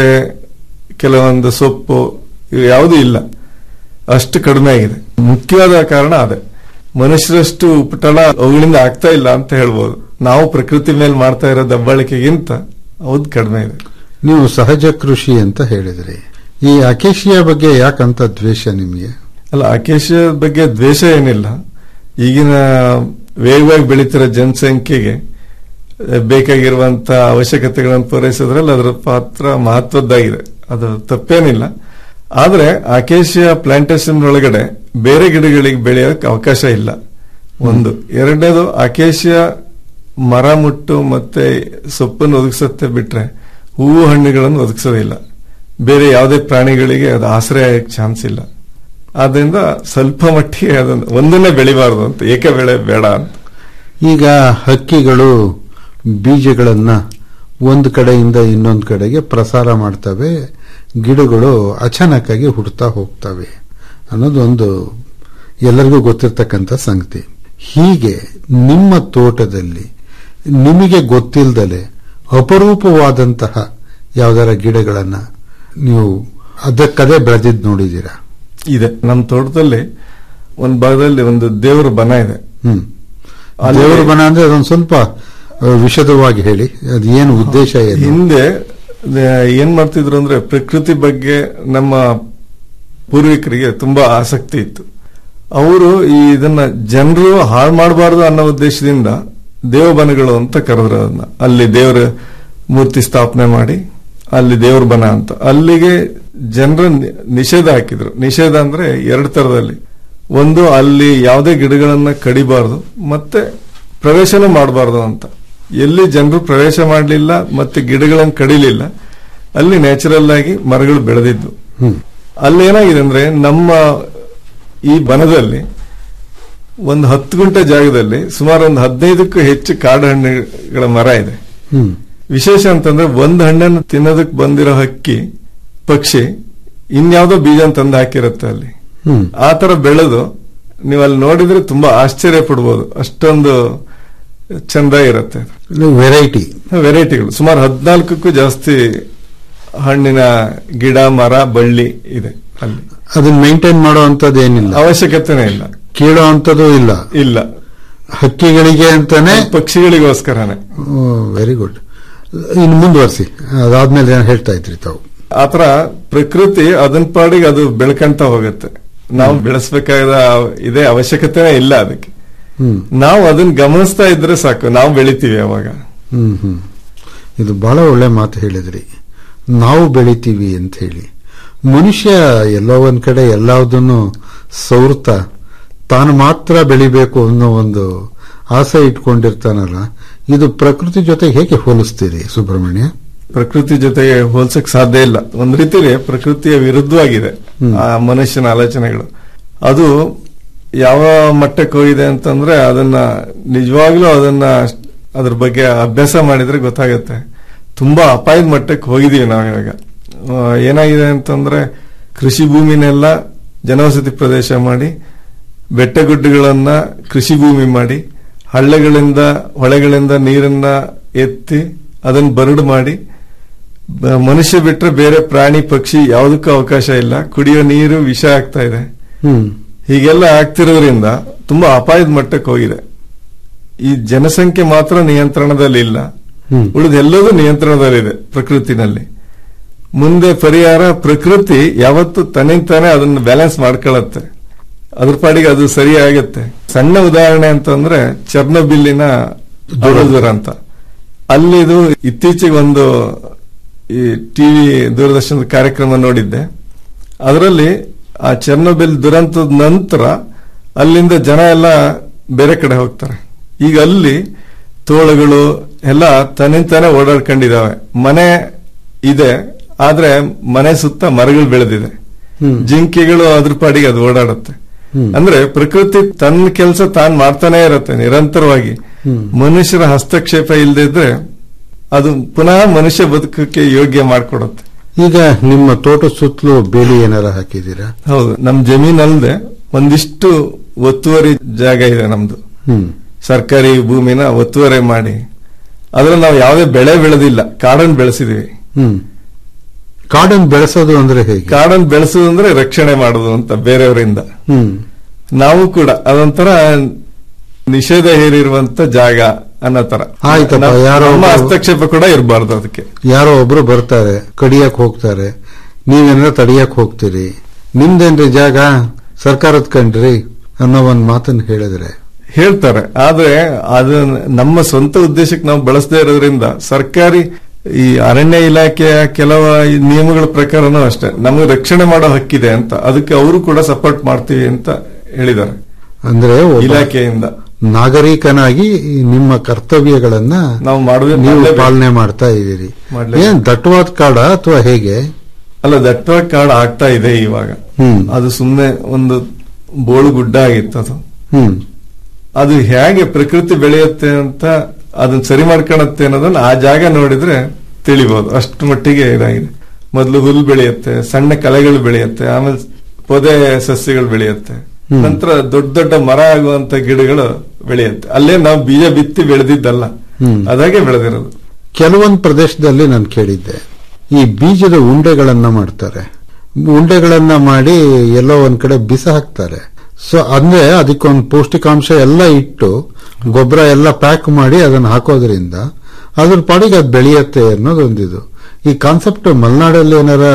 ಕೆಲವೊಂದು ಸೊಪ್ಪು ಇವು ಯಾವುದೂ ಇಲ್ಲ ಅಷ್ಟು ಕಡಿಮೆ ಆಗಿದೆ ಮುಖ್ಯವಾದ ಕಾರಣ ಅದೇ ಮನುಷ್ಯರಷ್ಟು ಉಪಟಳ ಅವುಗಳಿಂದ ಆಗ್ತಾ ಇಲ್ಲ ಅಂತ ಹೇಳ್ಬೋದು ನಾವು ಪ್ರಕೃತಿ ಮೇಲೆ ಮಾಡ್ತಾ ಇರೋ ದಬ್ಬಾಳಿಕೆಗಿಂತ ಹೌದು ಕಡಿಮೆ ಇದೆ ನೀವು ಸಹಜ ಕೃಷಿ ಅಂತ ಹೇಳಿದ್ರಿ ಈ ಅಕೇಶಿಯಾ ಬಗ್ಗೆ ಯಾಕಂತ ದ್ವೇಷ ನಿಮಗೆ ಅಲ್ಲ ಅಕೇಶ ಬಗ್ಗೆ ದ್ವೇಷ ಏನಿಲ್ಲ ಈಗಿನ ವೇಗವಾಗಿ ಬೆಳೀತಿರೋ ಜನಸಂಖ್ಯೆಗೆ ಅಹ್, ಬೇಕಾಗಿರುವಂತ ಅವಶ್ಯಕತೆಗಳನ್ನು ಪೂರೈಸೋದ್ರಲ್ಲಿ ಅದರ ಪಾತ್ರ ಮಹತ್ವದ್ದಾಗಿದೆ ಅದು ತಪ್ಪೇನಿಲ್ಲ ಆದ್ರೆ ಅಕೇಶಿಯಾ ಪ್ಲಾಂಟೇಶನ್ ಒಳಗಡೆ ಬೇರೆ ಗಿಡಗಳಿಗೆ ಬೆಳೆಯೋಕೆ ಅವಕಾಶ ಇಲ್ಲ ಒಂದು ಎರಡನೇದು ಅಕೇಶಿಯಾ ಮರ ಮುಟ್ಟು ಮತ್ತೆ ಸೊಪ್ಪನ್ನು ಒದಗಿಸುತ್ತೆ ಬಿಟ್ರೆ ಹೂವು ಹಣ್ಣುಗಳನ್ನು ಒದಗಿಸೋದಿಲ್ಲ ಬೇರೆ ಯಾವುದೇ ಪ್ರಾಣಿಗಳಿಗೆ ಅದು ಆಶ್ರಯ ಆಗಕ್ಕೆ ಚಾನ್ಸ್ ಇಲ್ಲ ಆದ್ರಿಂದ ಸ್ವಲ್ಪ ಮಟ್ಟಿಗೆ ಅದನ್ನು ಒಂದನ್ನೇ ಬೆಳಿಬಾರ್ದು ಅಂತ ಏಕ ಬೆಳೆ ಬೇಡ ಅಂತ ಈಗ ಹಕ್ಕಿಗಳು ಬೀಜಗಳನ್ನ ಒಂದು ಕಡೆಯಿಂದ ಇನ್ನೊಂದು ಕಡೆಗೆ ಪ್ರಸಾರ ಮಾಡ್ತವೆ ಗಿಡಗಳು ಅಚಾನಕ್ಕಾಗಿ ಹುಡ್ತಾ ಹೋಗ್ತವೆ ಅನ್ನೋದು ಒಂದು ಎಲ್ಲರಿಗೂ ಗೊತ್ತಿರ್ತಕ್ಕಂಥ ಸಂಗತಿ ಹೀಗೆ ನಿಮ್ಮ ತೋಟದಲ್ಲಿ ನಿಮಗೆ ಗೊತ್ತಿಲ್ಲದಲೆ ಅಪರೂಪವಾದಂತಹ ಯಾವ್ದಾರ ಗಿಡಗಳನ್ನ ನೀವು ಅದಕ್ಕದೇ ಬೆಳೆದಿದ್ದು ನೋಡಿದ್ದೀರಾ ಇದೆ ನಮ್ಮ ತೋಟದಲ್ಲಿ ಒಂದು ಭಾಗದಲ್ಲಿ ಒಂದು ದೇವರ ಬನ ಇದೆ ಹ್ಮ್ ಅಲ್ಲಿ- ದೇವರ ಬನ ಅಂದ್ರೆ ಅದೊಂದು ಸ್ವಲ್ಪ ಆ, ವಿಶದವಾಗಿ ಹೇಳಿ ಅದು ಏನು ಉದ್ದೇಶ ಏನು ಹಿಂದೆ ಆ, ಏನ್ ಮಾಡ್ತಿದ್ರು ಅಂದ್ರೆ ಪ್ರಕೃತಿ ಬಗ್ಗೆ ನಮ್ಮ ಪೂರ್ವಿಕರಿಗೆ ತುಂಬಾ ಆಸಕ್ತಿ ಇತ್ತು ಅವರು ಈ ಇದನ್ನ ಜನರು ಹಾಳು ಮಾಡಬಾರ್ದು ಅನ್ನೋ ಉದ್ದೇಶದಿಂದ ದೇವಬನಗಳು ಅಂತ ಕರೆದ್ರು ಅದನ್ನ ಅಲ್ಲಿ ದೇವರ ಮೂರ್ತಿ ಸ್ಥಾಪನೆ ಮಾಡಿ ಅಲ್ಲಿ ದೇವ್ರ ಬನ ಅಂತ ಅಲ್ಲಿಗೆ ಜನರ ನಿಷೇಧ ಹಾಕಿದ್ರು ನಿಷೇಧ ಅಂದ್ರೆ ಎರಡು ತರದಲ್ಲಿ ಒಂದು ಅಲ್ಲಿ ಯಾವುದೇ ಗಿಡಗಳನ್ನ ಕಡಿಬಾರ್ದು ಮತ್ತೆ ಪ್ರವೇಶನೂ ಮಾಡಬಾರ್ದು ಅಂತ ಎಲ್ಲಿ ಜನರು ಪ್ರವೇಶ ಮಾಡಲಿಲ್ಲ ಮತ್ತೆ ಗಿಡಗಳನ್ನು ಕಡಿಲಿಲ್ಲ ಅಲ್ಲಿ ನ್ಯಾಚುರಲ್ ಆಗಿ ಮರಗಳು ಬೆಳೆದಿದ್ವು ಅಲ್ಲಿ ಏನಾಗಿದೆ ಅಂದ್ರೆ ನಮ್ಮ ಈ ಬನದಲ್ಲಿ ಒಂದು ಹತ್ತು ಗುಂಟೆ ಜಾಗದಲ್ಲಿ ಸುಮಾರು ಒಂದು ಹದಿನೈದಕ್ಕೂ ಹೆಚ್ಚು ಕಾಡು ಹಣ್ಣುಗಳ ಮರ ಇದೆ ಹ್ಮ್ ವಿಶೇಷ ಅಂತಂದ್ರೆ ಒಂದು ಹಣ್ಣನ್ನು ತಿನ್ನೋದಕ್ಕೆ ಬಂದಿರೋ ಹಕ್ಕಿ ಪಕ್ಷಿ ಇನ್ಯಾವುದೋ ಬೀಜ ತಂದು ಹಾಕಿರುತ್ತೆ ಅಲ್ಲಿ ಹ್ಮ್ ಆ ತರ ಬೆಳೆದು ನೀವು ಅಲ್ಲಿ ನೋಡಿದ್ರೆ ತುಂಬಾ ಆಶ್ಚರ್ಯ ಪಡ್ಬೋದು ಅಷ್ಟೊಂದು ಚಂದ ಇರುತ್ತೆ ವೆರೈಟಿ ವೆರೈಟಿಗಳು ಸುಮಾರು ಹದಿನಾಲ್ಕಕ್ಕೂ ಜಾಸ್ತಿ ಹಣ್ಣಿನ ಗಿಡ ಮರ ಬಳ್ಳಿ ಇದೆ ಅಲ್ಲಿ ಅದನ್ನ ಮೇಂಟೈನ್ ಮಾಡೋ ಅಂತದ್ದು ಏನಿಲ್ಲ ಅವಶ್ಯಕತೆನೇ ಇಲ್ಲ ಕೀಳೋ ಅಂತದ್ದು ಇಲ್ಲ ಇಲ್ಲ ಹಕ್ಕಿಗಳಿಗೆ ಅಂತಾನೆ ಪಕ್ಷಿಗಳಿಗೋಸ್ಕರನೇ ವೆರಿ ಗುಡ್ ಇನ್ನು ಮುಂದುವರಿಸಿ ಅದಾದ್ಮೇಲೆ ಏನು ಹೇಳ್ತಾ ಇದ್ರಿ ತಾವು ಆತರ ಪ್ರಕೃತಿ ಅದನ್ ಪಾಡಿಗೆ ಅದು ಬೆಳ್ಕಂತ ಹೋಗುತ್ತೆ ನಾವು ಬೆಳೆಸ್ಬೇಕಾದ ಇದೇ ಅವಶ್ಯಕತೆನೇ ಇಲ್ಲ ಅದಕ್ಕೆ ಹ್ಮ್ ನಾವು ಅದನ್ನ ಗಮನಿಸ್ತಾ ಇದ್ರೆ ಸಾಕು ನಾವು ಬೆಳಿತೀವಿ ಅವಾಗ ಹ್ಮ್ ಹ್ಮ್ ಇದು ಬಹಳ ಒಳ್ಳೆ ಮಾತು ಹೇಳಿದ್ರಿ ನಾವು ಬೆಳಿತೀವಿ ಅಂತ ಹೇಳಿ ಮನುಷ್ಯ ಎಲ್ಲೋ ಒಂದ್ ಕಡೆ ಎಲ್ಲದನ್ನು ಸೌರ್ತಾ ತಾನು ಮಾತ್ರ ಬೆಳಿಬೇಕು ಅನ್ನೋ ಒಂದು ಆಸೆ ಇಟ್ಕೊಂಡಿರ್ತಾನಲ್ಲ ಇದು ಪ್ರಕೃತಿ ಜೊತೆ ಹೇಗೆ ಹೋಲಿಸ್ತೀರಿ ಸುಬ್ರಹ್ಮಣ್ಯ ಪ್ರಕೃತಿ ಜೊತೆಗೆ ಹೋಲ್ಸಕ್ ಸಾಧ್ಯ ಇಲ್ಲ ಒಂದ್ ರೀತಿಲಿ ಪ್ರಕೃತಿಯ ವಿರುದ್ಧವಾಗಿದೆ ಆ ಮನುಷ್ಯನ ಆಲೋಚನೆಗಳು ಅದು ಯಾವ ಮಟ್ಟಕ್ಕೆ ಹೋಗಿದೆ ಅಂತಂದ್ರೆ ಅದನ್ನ ನಿಜವಾಗ್ಲೂ ಅದನ್ನ ಅದ್ರ ಬಗ್ಗೆ ಅಭ್ಯಾಸ ಮಾಡಿದ್ರೆ ಗೊತ್ತಾಗುತ್ತೆ ತುಂಬಾ ಅಪಾಯದ ಮಟ್ಟಕ್ಕೆ ಹೋಗಿದೀವಿ ನಾವು ಇವಾಗ ಆ, ಏನಾಗಿದೆ ಅಂತಂದ್ರೆ ಕೃಷಿ ಭೂಮಿನೆಲ್ಲ ಜನವಸತಿ ಪ್ರದೇಶ ಮಾಡಿ ಬೆಟ್ಟಗುಡ್ಡಗಳನ್ನ ಕೃಷಿ ಭೂಮಿ ಮಾಡಿ ಹಳ್ಳೆಗಳಿಂದ ಹೊಳೆಗಳಿಂದ ನೀರನ್ನ ಎತ್ತಿ ಅದನ್ನ ಬರಡು ಮಾಡಿ ಬ- ಮನುಷ್ಯ ಬಿಟ್ರೆ ಬೇರೆ ಪ್ರಾಣಿ ಪಕ್ಷಿ ಯಾವುದಕ್ಕೂ ಅವಕಾಶ ಇಲ್ಲ ಕುಡಿಯೋ ನೀರು ವಿಷ ಆಗ್ತಾ ಇದೆ ಹ್ಮ್ ಹೀಗೆಲ್ಲ ಆಗ್ತಿರೋದ್ರಿಂದ ತುಂಬಾ ಅಪಾಯದ ಮಟ್ಟಕ್ಕೆ ಹೋಗಿದೆ ಈ ಜನಸಂಖ್ಯೆ ಮಾತ್ರ ನಿಯಂತ್ರಣದಲ್ಲಿ ಇಲ್ಲ ಉಳಿದೆಲ್ಲದೂ ನಿಯಂತ್ರಣದಲ್ಲಿದೆ ಪ್ರಕೃತಿನಲ್ಲಿ ಮುಂದೆ ಪರಿಹಾರ ಪ್ರಕೃತಿ ಯಾವತ್ತು ತನ್ನಿಂತಾನೆ ಅದನ್ನು ಬ್ಯಾಲೆನ್ಸ್ ಮಾಡ್ಕೊಳ್ಳುತ್ತೆ ಅದ್ರ ಪಾಡಿಗೆ ಅದು ಸರಿ ಆಗತ್ತೆ ಸಣ್ಣ ಉದಾಹರಣೆ ಅಂತಂದ್ರೆ ಚರ್ನಬಿಲ್ಲಿನ ದುರದುರ ಅಂತ ಅಲ್ಲಿ ಇದು ಇತ್ತೀಚೆಗೆ ಒಂದು ಈ ಟಿವಿ ದೂರದರ್ಶನದ ಕಾರ್ಯಕ್ರಮ ನೋಡಿದ್ದೆ ಅದರಲ್ಲಿ ಆ ಚರ್ನಬಿಲ್ ದುರಂತದ ನಂತರ ಅಲ್ಲಿಂದ ಜನ ಎಲ್ಲ ಬೇರೆ ಕಡೆ ಹೋಗ್ತಾರೆ ಈಗ ಅಲ್ಲಿ ತೋಳುಗಳು ಎಲ್ಲ ತನ್ನಿಂತಾನೆ ಓಡಾಡ್ಕೊಂಡಿದಾವೆ ಮನೆ ಇದೆ ಆದ್ರೆ ಮನೆ ಸುತ್ತ ಮರಗಳು ಬೆಳೆದಿದೆ ಜಿಂಕೆಗಳು ಅದ್ರ ಪಾಡಿಗೆ ಅದು ಓಡಾಡುತ್ತೆ ಅಂದ್ರೆ ಪ್ರಕೃತಿ ತನ್ನ ಕೆಲಸ ತಾನ್ ಮಾಡ್ತಾನೆ ಇರತ್ತೆ ನಿರಂತರವಾಗಿ ಮನುಷ್ಯರ ಹಸ್ತಕ್ಷೇಪ ಇಲ್ಲದಿದ್ರೆ ಅದು ಪುನಃ ಮನುಷ್ಯ ಬದುಕಕ್ಕೆ ಯೋಗ್ಯ ಮಾಡ್ಕೊಡುತ್ತೆ ಈಗ ನಿಮ್ಮ ತೋಟ ಸುತ್ತಲೂ ಬೇಲಿ ಏನಾರ ಹಾಕಿದ್ದೀರಾ ಹೌದು ನಮ್ ಜಮೀನಲ್ಲದೆ ಒಂದಿಷ್ಟು ಒತ್ತುವರಿ ಜಾಗ ಇದೆ ನಮ್ದು ಹ್ಮ್ ಸರ್ಕಾರಿ ಭೂಮಿನ ಒತ್ತುವರಿ ಮಾಡಿ ಅದ್ರಲ್ಲಿ ನಾವು ಯಾವುದೇ ಬೆಳೆ ಬೆಳೆದಿಲ್ಲ ಕಾಡನ್ನು ಬೆಳೆಸಿದೀವಿ ಹ್ಮ್ ಕಾಡನ್ನು ಬೆಳೆಸೋದು ಅಂದ್ರೆ ಹೇಗೆ ಕಾಡನ್ನು ಬೆಳೆಸೋದು ಅಂದ್ರೆ ರಕ್ಷಣೆ ಮಾಡೋದು ಅಂತ ಬೇರೆಯವರಿಂದ ಹ್ಮ್ ನಾವು ಕೂಡ ಅದೊಂಥರ ನಿಷೇಧ ಹೇರಿರುವಂತ ಜಾಗ ಅನ್ನೋ ತರ ಆಯ್ತಪ್ಪ, ನಮ್ಮ- ಯಾರೋ ನಮ್ಮ ಒಬ್ರು- ಹಸ್ತಕ್ಷೇಪ ಕೂಡ ಇರಬಾರ್ದು ಅದಕ್ಕೆ ಯಾರೋ ಒಬ್ರು ಬರ್ತಾರೆ ಕಡಿಯಕ್ ಹೋಗ್ತಾರೆ ನೀವೇನಾರ ತಡಿಯಕ್ ಹೋಗ್ತೀರಿ ನಿಮ್ದೇನ್ರಿ ಜಾಗ ಸರ್ಕಾರದ ಕಂಡ್ರಿ ಅನ್ನೋ ಒಂದ್ ಮಾತನ್ನ ಹೇಳಿದ್ರೆ ಹೇಳ್ತಾರೆ ಆದ್ರೆ ಅದು ನಮ್ಮ ಸ್ವಂತ ಉದ್ದೇಶಕ್ಕೆ ನಾವು ಬಳಸದೇ ಇರೋದ್ರಿಂದ ಸರ್ಕಾರಿ ಈ ಅರಣ್ಯ ಇಲಾಖೆಯ ಕೆಲವು ಈ ನಿಯಮಗಳ ಪ್ರಕಾರನೂ ಅಷ್ಟೇ ನಮಗೆ ರಕ್ಷಣೆ ಮಾಡೋ ಹಕ್ಕಿದೆ ಅಂತ ಅದಕ್ಕೆ ಅವರು ಕೂಡ ಸಪೋರ್ಟ್ ಮಾಡ್ತೀವಿ ಅಂತ ಹೇಳಿದ್ದಾರೆ ಅಂದ್ರೆ ಒಬ್ಬ ಇಲಾಖೆಯಿಂದ ನಾಗರಿಕನಾಗಿ ಈ ನಿಮ್ಮ ಕರ್ತವ್ಯಗಳನ್ನ ನಾವು ಮಾಡುವ ನೀವು ಮಾಡ್ಲೇಬೇಕು. ಪಾಲನೆ ಮಾಡ್ತಾ ಇದ್ದೀರಿ ಮಾಡ್ಲೇಬೇಕು. ಏನ್ ದಟ್ಟವಾದ ಕಾಡ ಅಥವಾ ಹೇಗೆ ಅಲ್ಲ ದಟ್ಟ ಕಾಡು ಆಗ್ತಾ ಇದೆ ಇವಾಗ ಹ್ಮ್ ಅದು ಸುಮ್ಮನೆ ಒಂದು ಬೋಳು ಗುಡ್ಡ ಆಗಿತ್ತು ಅದು ಹ್ಮ್ ಅದು ಹೇಗೆ ಪ್ರಕೃತಿ ಬೆಳೆಯುತ್ತೆ ಅಂತ ಅದನ್ನ ಸರಿ ಮಾಡ್ಕೊಳತ್ತೆ ಅನ್ನೋದನ್ನ ಆ ಜಾಗ ನೋಡಿದ್ರೆ ತಿಳಿಬಹುದು ಅಷ್ಟು ಮಟ್ಟಿಗೆ ಇದಾಗಿದೆ ಮೊದಲು ಹುಲ್ಲು ಬೆಳೆಯುತ್ತೆ ಸಣ್ಣ ಕಳೆಗಳು ಬೆಳೆಯುತ್ತೆ ಆಮೇಲೆ ಪೊದೆ ಸಸ್ಯಗಳು ಬೆಳೆಯುತ್ತೆ ಹ್ಮ್. ನಂತರ ದೊಡ್ಡ ದೊಡ್ಡ ಮರ ಆಗುವಂತ ಗಿಡಗಳು ಬೆಳೆಯುತ್ತೆ ಅಲ್ಲೇ ನಾವು ಬೀಜ ಬಿತ್ತಿ ಬೆಳೆದಿದ್ದಲ್ಲ ಹ್ಮ್. ಅದಾಗೆ ಬೆಳೆದಿರೋದು ಕೆಲವೊಂದು ಪ್ರದೇಶದಲ್ಲಿ ನಾನು ಕೇಳಿದ್ದೆ ಈ ಬೀಜದ ಉಂಡೆಗಳನ್ನ ಮಾಡ್ತಾರೆ ಉಂಡೆಗಳನ್ನ ಮಾಡಿ ಎಲ್ಲೋ ಒಂದ್ ಕಡೆ ಬಿಸ ಹಾಕ್ತಾರೆ ಸೊ ಅಂದ್ರೆ ಅದಕ್ಕೊಂದು ಪೌಷ್ಟಿಕಾಂಶ ಎಲ್ಲ ಇಟ್ಟು ಗೊಬ್ಬರ ಎಲ್ಲ ಪ್ಯಾಕ್ ಮಾಡಿ ಅದನ್ನ ಹಾಕೋದ್ರಿಂದ ಅದ್ರ ಪಾಡಿಗೆ ಅದು ಬೆಳೆಯತ್ತೆ ಅನ್ನೋದೊಂದಿದು ಈ ಕಾನ್ಸೆಪ್ಟ್ ಮಲೆನಾಡಲ್ಲಿ ಏನಾರ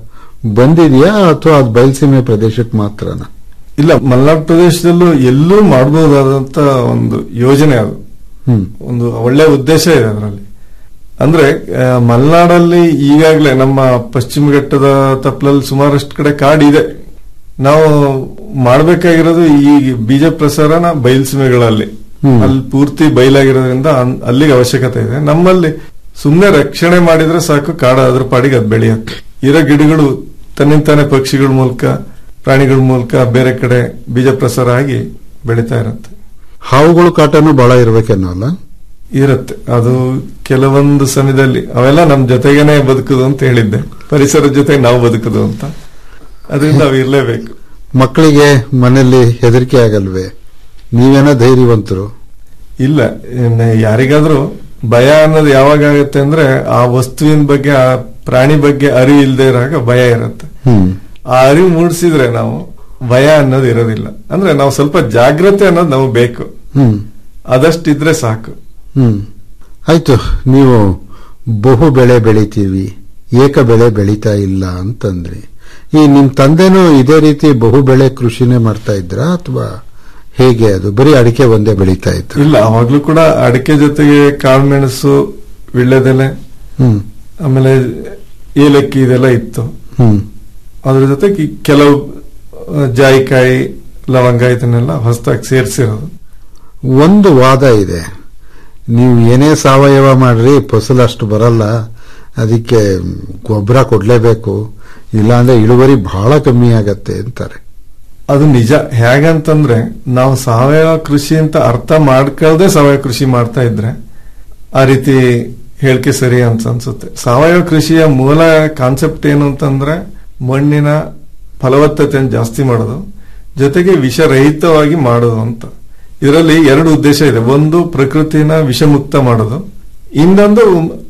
ಬಂದಿದೆಯಾ ಅಥವಾ ಅದು ಬಯಲುಸೀಮೆ ಪ್ರದೇಶಕ್ಕೆ ಮಾತ್ರನಾ ಇಲ್ಲ ಮಲೆನಾಡು ಪ್ರದೇಶದಲ್ಲೂ ಎಲ್ಲೂ ಮಾಡಬಹುದಾದಂತ ಒಂದು ಯೋಜನೆ ಅದು ಹ್ಮ್ ಒಂದು ಒಳ್ಳೆ ಉದ್ದೇಶ ಇದೆ ಅದರಲ್ಲಿ ಅಂದ್ರೆ ಆ, ಮಲೆನಾಡಲ್ಲಿ ಈಗಾಗಲೇ ನಮ್ಮ ಪಶ್ಚಿಮ ಘಟ್ಟದ ತಪ್ಪಲಲ್ಲಿ ಸುಮಾರಷ್ಟು ಕಡೆ ಕಾಡಿದೆ ನಾವು ಮಾಡಬೇಕಾಗಿರೋದು ಈ ಬೀಜ ಪ್ರಸಾರನ ಬಯಲ್ಸೀಮೆಗಳಲ್ಲಿ ಹ್ಮ್. ಅಲ್ಲಿ ಪೂರ್ತಿ ಬಯಲಾಗಿರೋದ್ರಿಂದ ಅನ್- ಅಲ್ಲಿಗೆ ಅವಶ್ಯಕತೆ ಇದೆ ನಮ್ಮಲ್ಲಿ ಸುಮ್ಮನೆ ರಕ್ಷಣೆ ಮಾಡಿದ್ರೆ ಸಾಕು ಕಾಡ ಅದ್ರ ಪಾಡಿಗೆ ಅದು ಬೆಳೆಯುತ್ತೆ ಇರೋ ಗಿಡಗಳು ತನ್ನಿಂತಾನೆ ಪಕ್ಷಿಗಳ ಮೂಲಕ ಪ್ರಾಣಿಗಳ ಮೂಲಕ ಬೇರೆ ಕಡೆ ಬೀಜ ಪ್ರಸಾರ ಆಗಿ ಬೆಳೀತಾ ಇರುತ್ತೆ ಹಾವುಗಳು ಕಾಟನು ಬಹಳ ಇರ್ಬೇಕೇನೋ ಅಲ್ಲ ಇರುತ್ತೆ ಅದು ಕೆಲವೊಂದು ಸಮಯದಲ್ಲಿ ಅವೆಲ್ಲ ನಮ್ ಜೊತೆಗೇನೆ ಬದುಕುದು ಅಂತ ಹೇಳಿದ್ದೆ ಪರಿಸರದ ಜೊತೆ ನಾವು ಬದುಕುದು ಅಂತ ಅದರಿಂದ ನಾವು ಇರ್ಲೇಬೇಕು ಮಕ್ಕಳಿಗೆ ಮನೆಯಲ್ಲಿ ಹೆದರಿಕೆ ಆಗಲ್ವೇ ನೀವೇನೋ ಧೈರ್ಯವಂತರು ಇಲ್ಲ ಇನ್ನು ಯಾರಿಗಾದ್ರೂ ಭಯ ಅನ್ನೋದು ಯಾವಾಗ ಆಗುತ್ತೆ ಅಂದ್ರೆ ಆ ವಸ್ತುವಿನ ಬಗ್ಗೆ ಆ ಪ್ರಾಣಿ ಬಗ್ಗೆ ಅರಿವು ಇಲ್ಲದೆ ಇರುವಾಗ ಭಯ ಇರುತ್ತೆ ಹ್ಮ್ ಆ ಅರಿವು ಮೂಡಿಸಿದ್ರೆ ನಾವು ಭಯ ಅನ್ನೋದು ಇರೋದಿಲ್ಲ ಅಂದ್ರೆ ನಾವು ಸ್ವಲ್ಪ ಜಾಗ್ರತೆ ಅನ್ನೋದು ನಮಗೆ ಬೇಕು ಹ್ಮ್ ಅದಷ್ಟಿದ್ರೆ ಸಾಕು ಹ್ಮ್ ಆಯ್ತು ನೀವು ಬಹು ಬೆಳೆ ಬೆಳಿತೀವಿ ಏಕ ಬೆಳೆ ಬೆಳೀತಾ ಇಲ್ಲ ಅಂತಂದ್ರಿ ಈ ನಿಮ್ ತಂದೆನೂ ಇದೇ ರೀತಿ ಬಹು ಬೆಳೆ ಕೃಷಿನೇ ಮಾಡ್ತಾ ಇದ್ರಾ ಅಥವಾ ಹೇಗೆ ಅದು ಬರೀ ಅಡಿಕೆ ಒಂದೇ ಬೆಳೀತಾ ಇತ್ತು ಇಲ್ಲ ಅವಾಗ್ಲೂ ಕೂಡ ಅಡಿಕೆ ಜೊತೆಗೆ ಕಾಳುಮೆಣಸು ವಿಳ್ಳೆದೆಲೆ ಹ್ಮ್ ಆಮೇಲೆ ಏಲಕ್ಕಿ ಇದೆಲ್ಲ ಇತ್ತು ಹ್ಮ್ ಅದ್ರ ಜೊತೆಗೆ ಈ ಕೆಲವು ಆ, ಜಾಯಿಕಾಯಿ ಲವಂಗ ಇದನ್ನೆಲ್ಲ ಹೊಸದಾಗಿ ಸೇರಿಸಿರೋದು ಒಂದು ವಾದ ಇದೆ ನೀವು ಏನೇ ಸಾವಯವ ಮಾಡ್ರಿ ಫಸಲು ಅಷ್ಟು ಬರಲ್ಲ ಅದಕ್ಕೆ ಗೊಬ್ಬರ ಕೊಡ್ಲೇಬೇಕು ಇಲ್ಲಾಂದ್ರೆ ಇಳುವರಿ ಬಹಳ ಕಮ್ಮಿ ಆಗತ್ತೆ ಅಂತಾರೆ ಅದು ನಿಜ ಹೇಗಂತಂದ್ರೆ ನಾವು ಸಾವಯವ ಕೃಷಿ ಅಂತ ಅರ್ಥ ಮಾಡ್ಕೊಳ್ದೆ ಸಾವಯವ ಕೃಷಿ ಮಾಡ್ತಾ ಇದ್ರೆ ಆ ರೀತಿ ಹೇಳಿಕೆ ಸರಿ ಅಂತ ಅನ್ಸುತ್ತೆ ಸಾವಯವ ಕೃಷಿಯ ಮೂಲ ಕಾನ್ಸೆಪ್ಟ್ ಏನು ಅಂತಂದ್ರೆ ಮಣ್ಣಿನ ಫಲವತ್ತತೆಯನ್ನು ಜಾಸ್ತಿ ಮಾಡೋದು ಜೊತೆಗೆ ವಿಷರಹಿತವಾಗಿ ಮಾಡೋದು ಅಂತ ಇದರಲ್ಲಿ ಎರಡು ಉದ್ದೇಶ ಇದೆ ಒಂದು ಪ್ರಕೃತಿನ ವಿಷಮುಕ್ತ ಮಾಡೋದು ಇನ್ನೊಂದು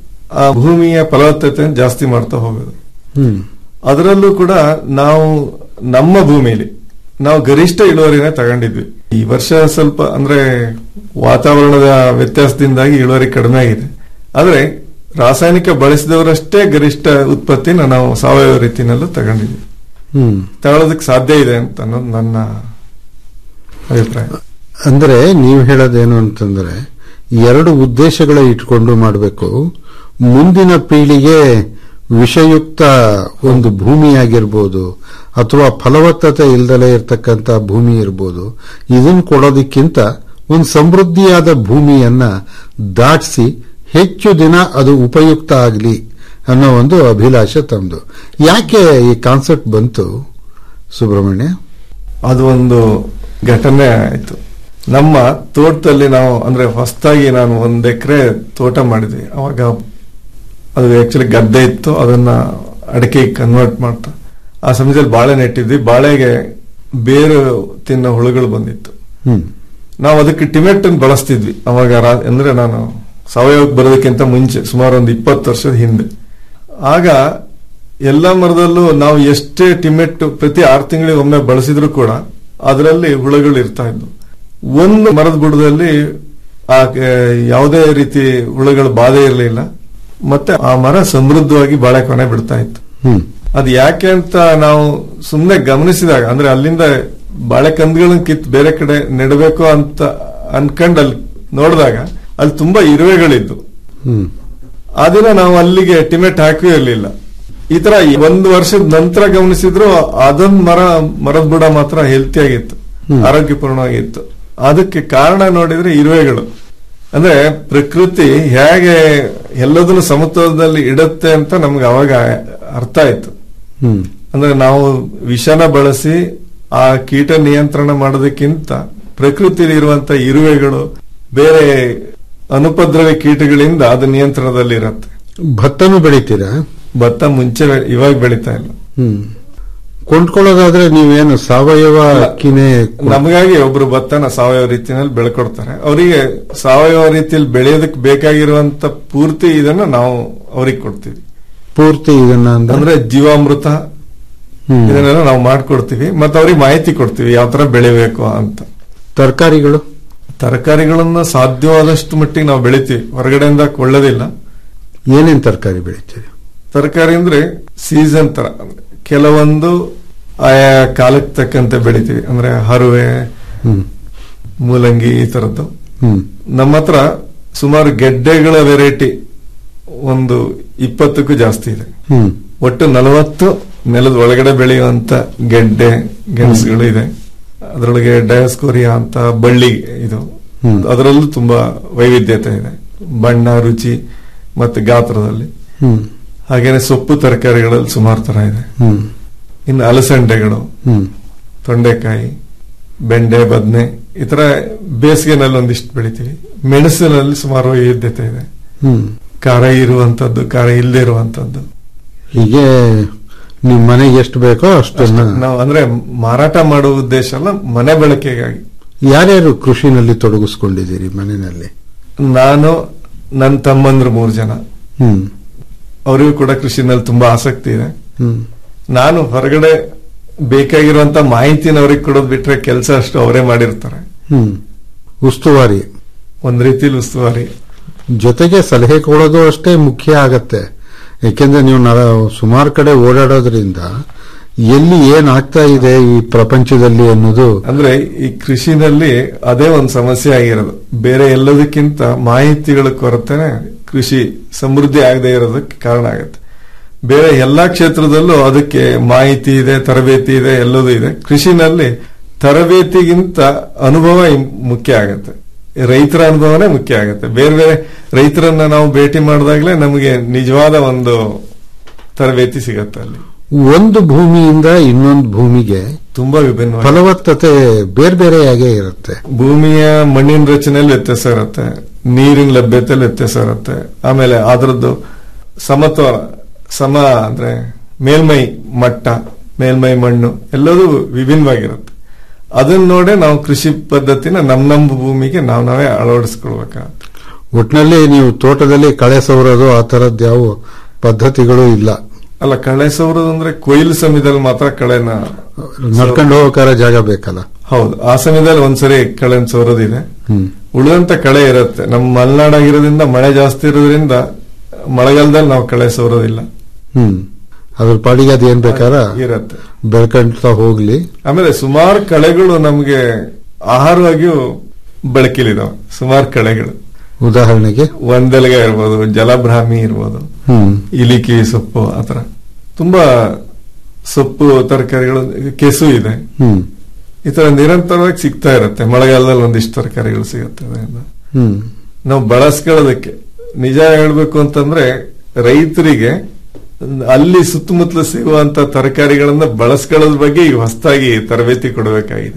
ಆ ಭೂಮಿಯ ಫಲವತ್ತತೆಯನ್ನು ಜಾಸ್ತಿ ಮಾಡ್ತಾ ಹೋಗೋದು ಹ್ಮ್ ಅದರಲ್ಲೂ ಕೂಡ ನಾವು ನಮ್ಮ ಭೂಮಿಲಿ ನಾವು ಗರಿಷ್ಠ ಇಳುವರಿನೇ ತಗೊಂಡಿದ್ವಿ ಈ ವರ್ಷ ಸ್ವಲ್ಪ ಅಂದ್ರೆ ವಾತಾವರಣದ ವ್ಯತ್ಯಾಸದಿಂದಾಗಿ ಇಳುವರಿ ಕಡಿಮೆ ಆಗಿದೆ ಆದ್ರೆ ರಾಸಾಯನಿಕ ಬಳಸಿದವರಷ್ಟೇ ಗರಿಷ್ಠ ಉತ್ಪತ್ತಿನ ನಾವು ಸಾವಯವ ರೀತಿನಲ್ಲೂ ತಗೊಂಡಿದ್ವಿ ಹ್ಮ್ ತಗೊಳ್ಳೋದಕ್ಕೆ ಸಾಧ್ಯ ಇದೆ ಅಂತ ಅನ್ನೋದು ನನ್ನ ಅಭಿಪ್ರಾಯ ಅಂದ್ರೆ ನೀವು ಹೇಳೋದೇನು ಅಂತಂದ್ರೆ ಎರಡು ಉದ್ದೇಶಗಳ ಇಟ್ಕೊಂಡು ಮಾಡಬೇಕು ಮುಂದಿನ ಪೀಳಿಗೆ ವಿಷಯುಕ್ತ ಒಂದು ಭೂಮಿಯಾಗಿರ್ಬೋದು ಅಥವಾ ಫಲವತ್ತತೆ ಇಲ್ದಲೇ ಇರತಕ್ಕಂತ ಭೂಮಿ ಇರ್ಬೋದು ಇದನ್ನು ಕೊಡೋದಕ್ಕಿಂತ ಒಂದು ಸಮೃದ್ಧಿಯಾದ ಭೂಮಿಯನ್ನ ದಾಟಿಸಿ ಹೆಚ್ಚು ದಿನ ಅದು ಉಪಯುಕ್ತ ಆಗಲಿ ಅನ್ನೋ ಒಂದು ಅಭಿಲಾಷೆ ತಂದು ಯಾಕೆ ಈ ಕಾನ್ಸೆಪ್ಟ್ ಬಂತು ಸುಬ್ರಹ್ಮಣ್ಯ ಅದು ಒಂದು ಘಟನೆ ಆಯ್ತು ನಮ್ಮ ತೋಟದಲ್ಲಿ ನಾವು ಅಂದ್ರೆ ಹೊಸದಾಗಿ ನಾನು ಒಂದ್ ಎಕರೆ ತೋಟ ಮಾಡಿದ್ವಿ ಅವಾಗ ಅದು ಆಕ್ಚುಲಿ ಗದ್ದೆ ಇತ್ತು ಅದನ್ನ ಅಡಿಕೆಗೆ ಕನ್ವರ್ಟ್ ಮಾಡ್ತಾ ಆ ಸಮಯದಲ್ಲಿ ಬಾಳೆ ನೆಟ್ಟಿದ್ವಿ ಬಾಳೆಗೆ ಬೇರು ತಿನ್ನೋ ಹುಳುಗಳು ಬಂದಿತ್ತು ಹ್ಮ್ ನಾವು ಅದಕ್ಕೆ ಟಿಮೆಟ್ ಬಳಸ್ತಿದ್ವಿ ಅವಾಗ ರಾ- ಅಂದ್ರೆ ನಾನು ಸಾವಯವಕ್ಕೆ ಬರೋದಕ್ಕಿಂತ ಮುಂಚೆ ಸುಮಾರು ಒಂದು ಇಪ್ಪತ್ತು ವರ್ಷದ ಹಿಂದೆ ಆಗ ಎಲ್ಲ ಮರದಲ್ಲೂ ನಾವು ಎಷ್ಟೇ ಟಿಮೆಟ್ ಪ್ರತಿ ಆರು ತಿಂಗಳಿಗೆ ಒಮ್ಮೆ ಬಳಸಿದ್ರು ಕೂಡ ಅದರಲ್ಲಿ ಹುಳುಗಳು ಇರ್ತಾ ಇದ್ವು ಒಂದು ಮರದ ಬುಡದಲ್ಲಿ ಆ ಆ, ಯಾವುದೇ ರೀತಿ ಹುಳುಗಳ ಬಾಧೆ ಇರಲಿಲ್ಲ ಮತ್ತೆ ಆ ಮರ ಸಮೃದ್ಧವಾಗಿ ಬಾಳೆಕೊನೆ ಬಿಡ್ತಾ ಇತ್ತು ಹ್ಮ್ ಅದು ಯಾಕೆ ಅಂತ ನಾವು ಸುಮ್ಮನೆ ಗಮನಿಸಿದಾಗ ಅಂದ್ರೆ ಅಲ್ಲಿಂದ ಬಾಳೆಕಂದ್ಗಳನ್ನ ಕಿತ್ ಬೇರೆ ಕಡೆ ನೆಡಬೇಕು ಅಂತ ಅನ್ಕೊಂಡ್ ಅಲ್ಲಿ ನೋಡಿದಾಗ ಅಲ್ಲಿ ತುಂಬಾ ಇರುವೆಗಳಿದ್ದು ಹ್ಮ್ ಆ ದಿನ ನಾವು ಅಲ್ಲಿಗೆ ಟಿಮೆಟ್ ಹಾಕಿ ಇರಲಿಲ್ಲ ಈ ತರ ಒಂದು ವರ್ಷದ ನಂತರ ಗಮನಿಸಿದ್ರು ಅದೊಂದ್ ಮರ ಮರದ ಬುಡ ಮಾತ್ರ ಹೆಲ್ತಿ ಆಗಿತ್ತು ಆರೋಗ್ಯಪೂರ್ಣವಾಗಿತ್ತು ಅದಕ್ಕೆ ಕಾರಣ ನೋಡಿದ್ರೆ ಇರುವೆಗಳು ಅಂದ್ರೆ ಪ್ರಕೃತಿ ಹೇಗೆ ಎಲ್ಲದನ್ನು ಸಮತೋಲನದಲ್ಲಿ ಇಡುತ್ತೆ ಅಂತ ನಮ್ಗೆ ಅವಾಗ ಅರ್ಥ ಆಯ್ತು ಹ್ಮ್ ಅಂದ್ರೆ ನಾವು ವಿಷನ ಬಳಸಿ ಆ ಕೀಟ ನಿಯಂತ್ರಣ ಮಾಡೋದಕ್ಕಿಂತ ಪ್ರಕೃತಿಯಲ್ಲಿ ಇರುವಂತ ಇರುವೆಗಳು ಬೇರೆ ಅನುಪದ್ರವಿ ಕೀಟಗಳಿಂದ ಅದು ನಿಯಂತ್ರಣದಲ್ಲಿ ಇರುತ್ತೆ ಭತ್ತನೂ ಬೆಳಿತೀರಾ ಭತ್ತ ಮುಂಚೆ ಬೆ- ಇವಾಗ ಬೆಳೀತಾ ಇಲ್ಲ ಹ್ಮ್ ಕೊಂಡ್ಕೊಳ್ಳೋದಾದ್ರೆ ನೀವೇನು ಸಾವಯವ ಅಕ್ಕಿನೇ ನಮಗಾಗಿ ಒಬ್ರು ಭತ್ತನ ಸಾವಯವ ರೀತಿಯಲ್ಲಿ ಬೆಳ್ಕೊಡ್ತಾರೆ ಅವರಿಗೆ ಸಾವಯವ ರೀತಿಯಲ್ಲಿ ಬೆಳೆಯೋದಕ್ಕೆ ಬೇಕಾಗಿರುವಂತ ಪೂರ್ತಿ ಇದನ್ನ ನಾವು ಅವ್ರಿಗೆ ಕೊಡ್ತೀವಿ ಪೂರ್ತಿ ಇದನ್ನ ಅಂದ್ರೆ ಅಂದ್ರೆ ಜೀವಾಮೃತ ಹ್ಮ್. ಇದನ್ನೆಲ್ಲ ನಾವು ಮಾಡ್ಕೊಡ್ತೀವಿ ಮತ್ತೆ ಅವ್ರಿಗೆ ಮಾಹಿತಿ ಕೊಡ್ತೀವಿ ಯಾವ ತರ ಬೆಳಿಬೇಕು ಅಂತ ತರಕಾರಿಗಳು ತರಕಾರಿಗಳನ್ನ ಸಾಧ್ಯವಾದಷ್ಟು ಮಟ್ಟಿಗೆ ನಾವು ಬೆಳಿತೀವಿ ಹೊರಗಡೆಯಿಂದ ಕೊಳ್ಳೋದಿಲ್ಲ ಏನೇನ್ ತರಕಾರಿ ಬೆಳಿತೀರಿ ತರಕಾರಿ ಅಂದ್ರೆ ಸೀಸನ್ ತರ ಕೆಲವೊಂದು ಆಯಾ ಕಾಲಕ್ಕೆ ತಕ್ಕಂತೆ ಬೆಳಿತೀವಿ ಅಂದ್ರೆ ಹರುವೆ ಹ್ಮ್ ಮೂಲಂಗಿ ಈ ತರದ್ದು ಹ್ಮ್ ನಮ್ಮ ಹತ್ರ ಸುಮಾರು ಗೆಡ್ಡೆಗಳ ವೆರೈಟಿ ಒಂದು ಇಪ್ಪತ್ತಕ್ಕೂ ಜಾಸ್ತಿ ಇದೆ ಹ್ಮ್ ಒಟ್ಟು ನಲವತ್ತು ನೆಲದ ಒಳಗಡೆ ಬೆಳೆಯುವಂತ ಗೆಡ್ಡೆ ಗೆಣಸುಗಳು ಇದೆ ಅದರೊಳಗೆ ಡಯಾಸ್ಕೋರಿಯಾ ಅಂತ ಬಳ್ಳಿ ಇದು ಹ್ಮ್. ಅದರಲ್ಲೂ ತುಂಬಾ ವೈವಿಧ್ಯತೆ ಇದೆ ಬಣ್ಣ ರುಚಿ ಮತ್ತೆ ಗಾತ್ರದಲ್ಲಿ ಹ್ಮ್ ಹಾಗೇನೆ ಸೊಪ್ಪು ತರಕಾರಿಗಳಲ್ಲಿ ಸುಮಾರು ತರ ಇದೆ ಹ್ಮ್ ಇನ್ನು ಅಲಸಂಡೆಗಳು ಹ್ಮ್ ತೊಂಡೆಕಾಯಿ ಬೆಂಡೆ ಬದನೆ ಈ ತರ ಬೇಸಿಗೆನಲ್ಲಿ ಒಂದಿಷ್ಟು ಬೆಳಿತೀವಿ ಮೆಣಸಿನಲ್ಲಿ ಸುಮಾರು ವೈವಿಧ್ಯತೆ ಇದೆ ಹ್ಮ್ ಖಾರ ಇರುವಂತದ್ದು ಖಾರ ಇಲ್ಲದೆ ಇರುವಂತದ್ದು ಹೀಗೆ ನಿಮ್ ಮನೆಗೆ ಎಷ್ಟು ಬೇಕೋ ಅಷ್ಟನ್ನ ನಾವು ಅಂದ್ರೆ ಮಾರಾಟ ಮಾಡುವ ಉದ್ದೇಶ ಅಲ್ಲ ಮನೆ ಬಳಕೆಗಾಗಿ ಯಾರ್ಯಾರು ಕೃಷಿನಲ್ಲಿ ತೊಡಗಿಸ್ಕೊಂಡಿದ್ದೀರಿ ಮನೆಯಲ್ಲಿ ನಾನು ನನ್ನ ತಮ್ಮಂದ್ರು ಮೂರು ಜನ ಹ್ಮ್ ಅವರಿಗೂ ಕೂಡ ಕೃಷಿನಲ್ಲಿ ತುಂಬಾ ಆಸಕ್ತಿ ಇದೆ ಹ್ಮ್ ನಾನು ಹೊರಗಡೆ ಬೇಕಾಗಿರುವಂತ ಮಾಹಿತಿನ ಅವ್ರಿಗೆ ಕೊಡೋದು ಬಿಟ್ರೆ ಕೆಲಸ ಅಷ್ಟು ಅವರೇ ಮಾಡಿರ್ತಾರೆ ಹ್ಮ್ ಉಸ್ತುವಾರಿ ಒಂದ್ ರೀತಿಲಿ ಉಸ್ತುವಾರಿ ಜೊತೆಗೆ ಸಲಹೆ ಕೊಡೋದು ಅಷ್ಟೇ ಮುಖ್ಯ ಆಗತ್ತೆ ಯಾಕೆಂದ್ರೆ ನೀವು ನ- ಸುಮಾರು ಕಡೆ ಓಡಾಡೋದ್ರಿಂದ ಎಲ್ಲಿ ಏನ್ ಆಗ್ತಾ ಇದೆ ಈ ಪ್ರಪಂಚದಲ್ಲಿ ಅನ್ನೋದು ಅಂದ್ರೆ ಈ ಕೃಷಿನಲ್ಲಿ ಅದೇ ಒಂದು ಸಮಸ್ಯೆ ಆಗಿರೋದು ಬೇರೆ ಎಲ್ಲದಕ್ಕಿಂತ ಮಾಹಿತಿಗಳ ಕೊರತೆನೆ ಕೃಷಿ ಸಮೃದ್ಧಿ ಆಗದೆ ಇರೋದಕ್ಕೆ ಕಾರಣ ಆಗುತ್ತೆ ಬೇರೆ ಎಲ್ಲಾ ಕ್ಷೇತ್ರದಲ್ಲೂ ಅದಕ್ಕೆ ಮಾಹಿತಿ ಇದೆ ತರಬೇತಿ ಇದೆ ಎಲ್ಲದೂ ಇದೆ ಕೃಷಿನಲ್ಲಿ ತರಬೇತಿಗಿಂತ ಅನುಭವ ಇಂ- ಮುಖ್ಯ ಆಗತ್ತೆ ರೈತರ ಅನುಭವನೇ ಮುಖ್ಯ ಆಗುತ್ತೆ ಬೇರೆ ಬೇರೆ ರೈತರನ್ನ ನಾವು ಭೇಟಿ ಮಾಡಿದಾಗಲೇ ನಮಗೆ ನಿಜವಾದ ಒಂದು ತರಬೇತಿ ಸಿಗತ್ತೆ ಅಲ್ಲಿ ಒಂದು ಭೂಮಿಯಿಂದ ಇನ್ನೊಂದು ಭೂಮಿಗೆ ತುಂಬಾ ವಿಭಿನ್ನ ಫಲವತ್ತತೆ ಬೇರೆ ಬೇರೆಯಾಗೇ ಇರುತ್ತೆ ಭೂಮಿಯ ಮಣ್ಣಿನ ರಚನೆಯಲ್ಲಿ ವ್ಯತ್ಯಾಸ ಇರುತ್ತೆ ನೀರಿನ ಲಭ್ಯತೆಯಲ್ಲಿ ವ್ಯತ್ಯಾಸ ಇರುತ್ತೆ ಆಮೇಲೆ ಅದರದ್ದು ಸಮತ್ವ ಸಮ ಅಂದ್ರೆ ಮೇಲ್ಮೈ ಮಟ್ಟ ಮೇಲ್ಮೈ ಮಣ್ಣು ಎಲ್ಲದೂ ವಿಭಿನ್ನವಾಗಿರುತ್ತೆ ಅದನ್ನ ನೋಡೇ ನಾವು ಕೃಷಿ ಪದ್ಧತಿನ ನಮ್ ನಮ್ಮ ಭೂಮಿಗೆ ನಾವು ನಾವೇ ಅಳವಡಿಸ್ಕೊಳ್ಬೇಕಾಗತ್ತೆ ಒಟ್ನಲ್ಲಿ ನೀವು ತೋಟದಲ್ಲಿ ಕಳೆ ಸವರೋದು ಆ ತರದ್ ಯಾವ ಪದ್ಧತಿಗಳು ಇಲ್ಲ ಅಲ್ಲ ಕಳೆ ಸವರೋದು ಅಂದ್ರೆ ಕೊಯ್ಲು ಸಮಯದಲ್ಲಿ ಮಾತ್ರ ಕಳೆನ ನಡ್ಕೊಂಡು ಹೋಗೋಕಾರ ಜಾಗ ಬೇಕಲ್ಲ ಹೌದು ಆ ಸಮಯದಲ್ಲಿ ಒಂದ್ಸರಿ ಕಳೆನ ಸವರೋದಿದೆ ಹ್ಮ್ ಉಳಿದಂತ ಕಳೆ ಇರುತ್ತೆ ನಮ್ಮ ಮಲೆನಾಡಾಗಿರೋದ್ರಿಂದ ಮಳೆ ಜಾಸ್ತಿ ಇರೋದ್ರಿಂದ ಮಳೆಗಾಲದಲ್ಲಿ ನಾವು ಕಳೆ ಸವರೋದಿಲ್ಲ ಹ್ಮ್ ಅದ್ರ ಪಾಡಿಗೆ ಅದ್ ಏನ್ ಬೇಕಾರ ಇರತ್ತೆ ಬೆಳ್ಕೊಂತ ಹೋಗ್ಲಿ ಆಮೇಲೆ ಸುಮಾರು ಕಳೆಗಳು ನಮ್ಗೆ ಆಹಾರವಾಗಿಯೂ ಬಳಕೆಲಿದಾವೆ ಸುಮಾರು ಕಳೆಗಳು ಉದಾಹರಣೆಗೆ ಒಂದೆಲಗ ಇರ್ಬೋದು ಜಲಭ್ರಾಮಿ ಇರ್ಬೋದು ಹ್ಮ್ ಇಲಿಕಿ ಸೊಪ್ಪು ಆತರ ತುಂಬಾ ಸೊಪ್ಪು ತರಕಾರಿಗಳು ಕೆಸು ಇದೆ ಹ್ಮ್ ಈ ತರ ನಿರಂತರವಾಗಿ ಸಿಗ್ತಾ ಇರುತ್ತೆ ಮಳೆಗಾಲದಲ್ಲಿ ಒಂದಿಷ್ಟು ತರಕಾರಿಗಳು ಸಿಗುತ್ತೆ ಅದರಿಂದ ಹ್ಮ್ ನಾವು ಬಳಸ್ಕೊಳ್ಳೋದಕ್ಕೆ ನಿಜ ಹೇಳ್ಬೇಕು ಅಂತಂದ್ರೆ ರೈತರಿಗೆ ಅಲ್ಲಿ ಸುತ್ತಮುತ್ತಲು ಸಿಗುವಂತ ತರಕಾರಿಗಳನ್ನ ಬಳಸ್ಕೊಳ್ಳೋದ್ರ ಬಗ್ಗೆ ಈಗ ಹೊಸದಾಗಿ ತರಬೇತಿ ಕೊಡಬೇಕಾಗಿದೆ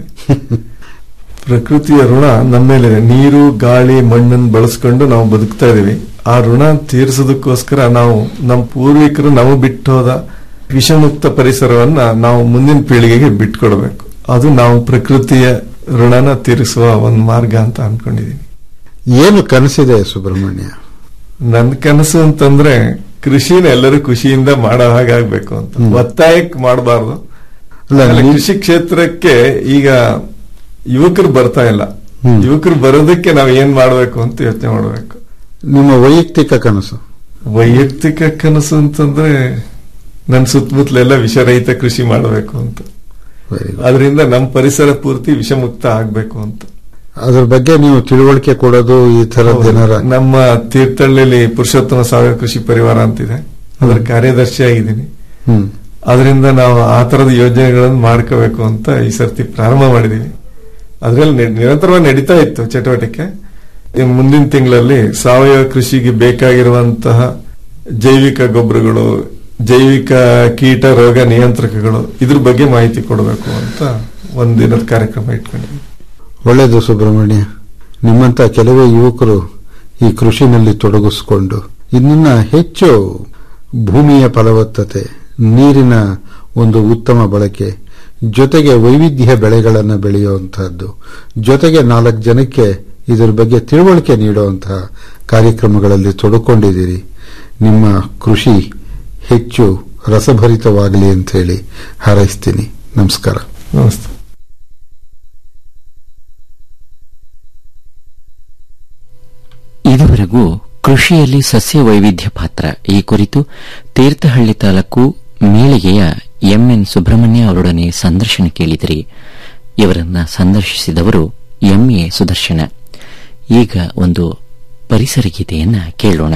ಪ್ರಕೃತಿಯ ಋಣ ನಮ್ಮ ಮೇಲಿದೆ ನೀರು ಗಾಳಿ ಮಣ್ಣನ್ನು ಬಳಸ್ಕೊಂಡು ನಾವು ಬದುಕ್ತಾ ಇದೀವಿ ಆ ಋಣ ತೀರಿಸೋದಕ್ಕೋಸ್ಕರ ನಾವು ನಮ್ಮ ಪೂರ್ವಿಕರು ನಾವು ಬಿಟ್ಟು ಹೋದ ವಿಷಮುಕ್ತ ಪರಿಸರವನ್ನ ನಾವು ಮುಂದಿನ ಪೀಳಿಗೆಗೆ ಬಿಟ್ಕೊಡ್ಬೇಕು ಅದು ನಾವು ಪ್ರಕೃತಿಯ ಋಣನ ತೀರಿಸುವ ಒಂದು ಮಾರ್ಗ ಅಂತ ಅನ್ಕೊಂಡಿದೀನಿ ಏನು ಕನಸಿದೆ ಸುಬ್ರಹ್ಮಣ್ಯ ನನ್ ಕನಸು ಅಂತಂದ್ರೆ ಕೃಷಿನ ಎಲ್ಲರೂ ಖುಷಿಯಿಂದ ಮಾಡೋ ಹಾಗಾಗ್ಬೇಕು ಅಂತ ಒತ್ತಾಯಕ್ಕೆ ಮಾಡಬಾರ್ದು ಅಲ್ಲ, ನೀ- ಕೃಷಿ ಕ್ಷೇತ್ರಕ್ಕೆ ಈಗ ಯುವಕರು ಬರ್ತಾ ಇಲ್ಲ ಹ್ಮ್. ಯುವಕರು ಬರೋದಕ್ಕೆ ನಾವ್ ಏನ್ ಮಾಡ್ಬೇಕು ಅಂತ ಯೋಚನೆ ಮಾಡ್ಬೇಕು ನಿಮ್ಮ ವೈಯಕ್ತಿಕ ಕನಸು ವೈಯಕ್ತಿಕ ಕನಸು ಅಂತಂದ್ರೆ ನನ್ ಸುತ್ತಮುತ್ತಲೆಲ್ಲ ವಿಷರಹಿತ ಕೃಷಿ ಮಾಡಬೇಕು ಅಂತ ವೆರಿ ಗುಡ್ ಅದರಿಂದ ನಮ್ಮ ಪರಿಸರ ಪೂರ್ತಿ ವಿಷಮುಕ್ತ ಆಗ್ಬೇಕು ಅಂತ ಅದ್ರ ಬಗ್ಗೆ ನೀವು ತಿಳುವಳಿಕೆ ಕೊಡೋದು ಈ ತರದ್ ಏನಾರ ನಮ್ಮ ತೀರ್ಥಹಳ್ಳಿಲಿ ಪುರುಷೋತ್ತಮ ಸಾವಯವ ಕೃಷಿ ಪರಿವಾರ ಅಂತಿದೆ ಅದರ ಕಾರ್ಯದರ್ಶಿ ಆಗಿದ್ದೀನಿ ಹ್ಮ್ ಅದರಿಂದ ನಾವು ಆ ತರದ ಯೋಜನೆಗಳನ್ನು ಮಾಡ್ಕೋಬೇಕು ಅಂತ ಈ ಸರ್ತಿ ಪ್ರಾರಂಭ ಮಾಡಿದೀವಿ ಅದ್ರಲ್ಲಿ ನಿ- ನಿರಂತರವಾಗಿ ನಡೀತಾ ಇತ್ತು ಚಟುವಟಿಕೆ ಈ ಮುಂದಿನ ತಿಂಗಳಲ್ಲಿ ಸಾವಯವ ಕೃಷಿಗೆ ಬೇಕಾಗಿರುವಂತಹ ಜೈವಿಕ ಗೊಬ್ಬರಗಳು ಜೈವಿಕ ಕೀಟ ರೋಗ ನಿಯಂತ್ರಕಗಳು ಇದ್ರ ಬಗ್ಗೆ ಮಾಹಿತಿ ಕೊಡಬೇಕು ಅಂತ ಒಂದಿನದ ಕಾರ್ಯಕ್ರಮ ಇಟ್ಕೊಂಡಿದ್ವಿ ಒಳ್ಳೆಯದು ಸುಬ್ರಹ್ಮಣ್ಯ ನಿಮ್ಮಂತ ಕೆಲವೇ ಯುವಕರು ಈ ಕೃಷಿನಲ್ಲಿ ತೊಡಗಿಸಿಕೊಂಡು ಇನ್ನನ್ನ ಹೆಚ್ಚು ಭೂಮಿಯ ಫಲವತ್ತತೆ ನೀರಿನ ಒಂದು ಉತ್ತಮ ಬಳಕೆ ಜೊತೆಗೆ ವೈವಿಧ್ಯ ಬೆಳೆಗಳನ್ನು ಬೆಳೆಯುವಂತಹದ್ದು ಜೊತೆಗೆ ನಾಲ್ಕು ಜನಕ್ಕೆ ಇದರ ಬಗ್ಗೆ ತಿಳುವಳಿಕೆ ನೀಡುವಂತಹ ಕಾರ್ಯಕ್ರಮಗಳಲ್ಲಿ ತೊಡಕೊಂಡಿದ್ದೀರಿ ನಿಮ್ಮ ಕೃಷಿ ಹೆಚ್ಚು ರಸಭರಿತವಾಗಲಿ ಅಂತ ಹೇಳಿ ಹಾರೈಸ್ತೀನಿ ನಮಸ್ಕಾರ ನಮಸ್ತೆ ಇದುವರೆಗೂ ಕೃಷಿಯಲ್ಲಿ ಸಸ್ಯ ವೈವಿಧ್ಯ ಪಾತ್ರ ಈ ಕುರಿತು ತೀರ್ಥಹಳ್ಳಿ ತಾಲೂಕು ಮೀಳಿಗೆಯ ಎಂಎನ್ ಸುಬ್ರಹ್ಮಣ್ಯ ಅವರೊಡನೆ ಸಂದರ್ಶನ ಕೇಳಿದಿರಿ ಇವರನ್ನ ಸಂದರ್ಶಿಸಿದವರು ಎಂಎ ಸುದರ್ಶನ ಈಗ ಒಂದು ಪರಿಸರ ಗೀತೆಯನ್ನ ಕೇಳೋಣ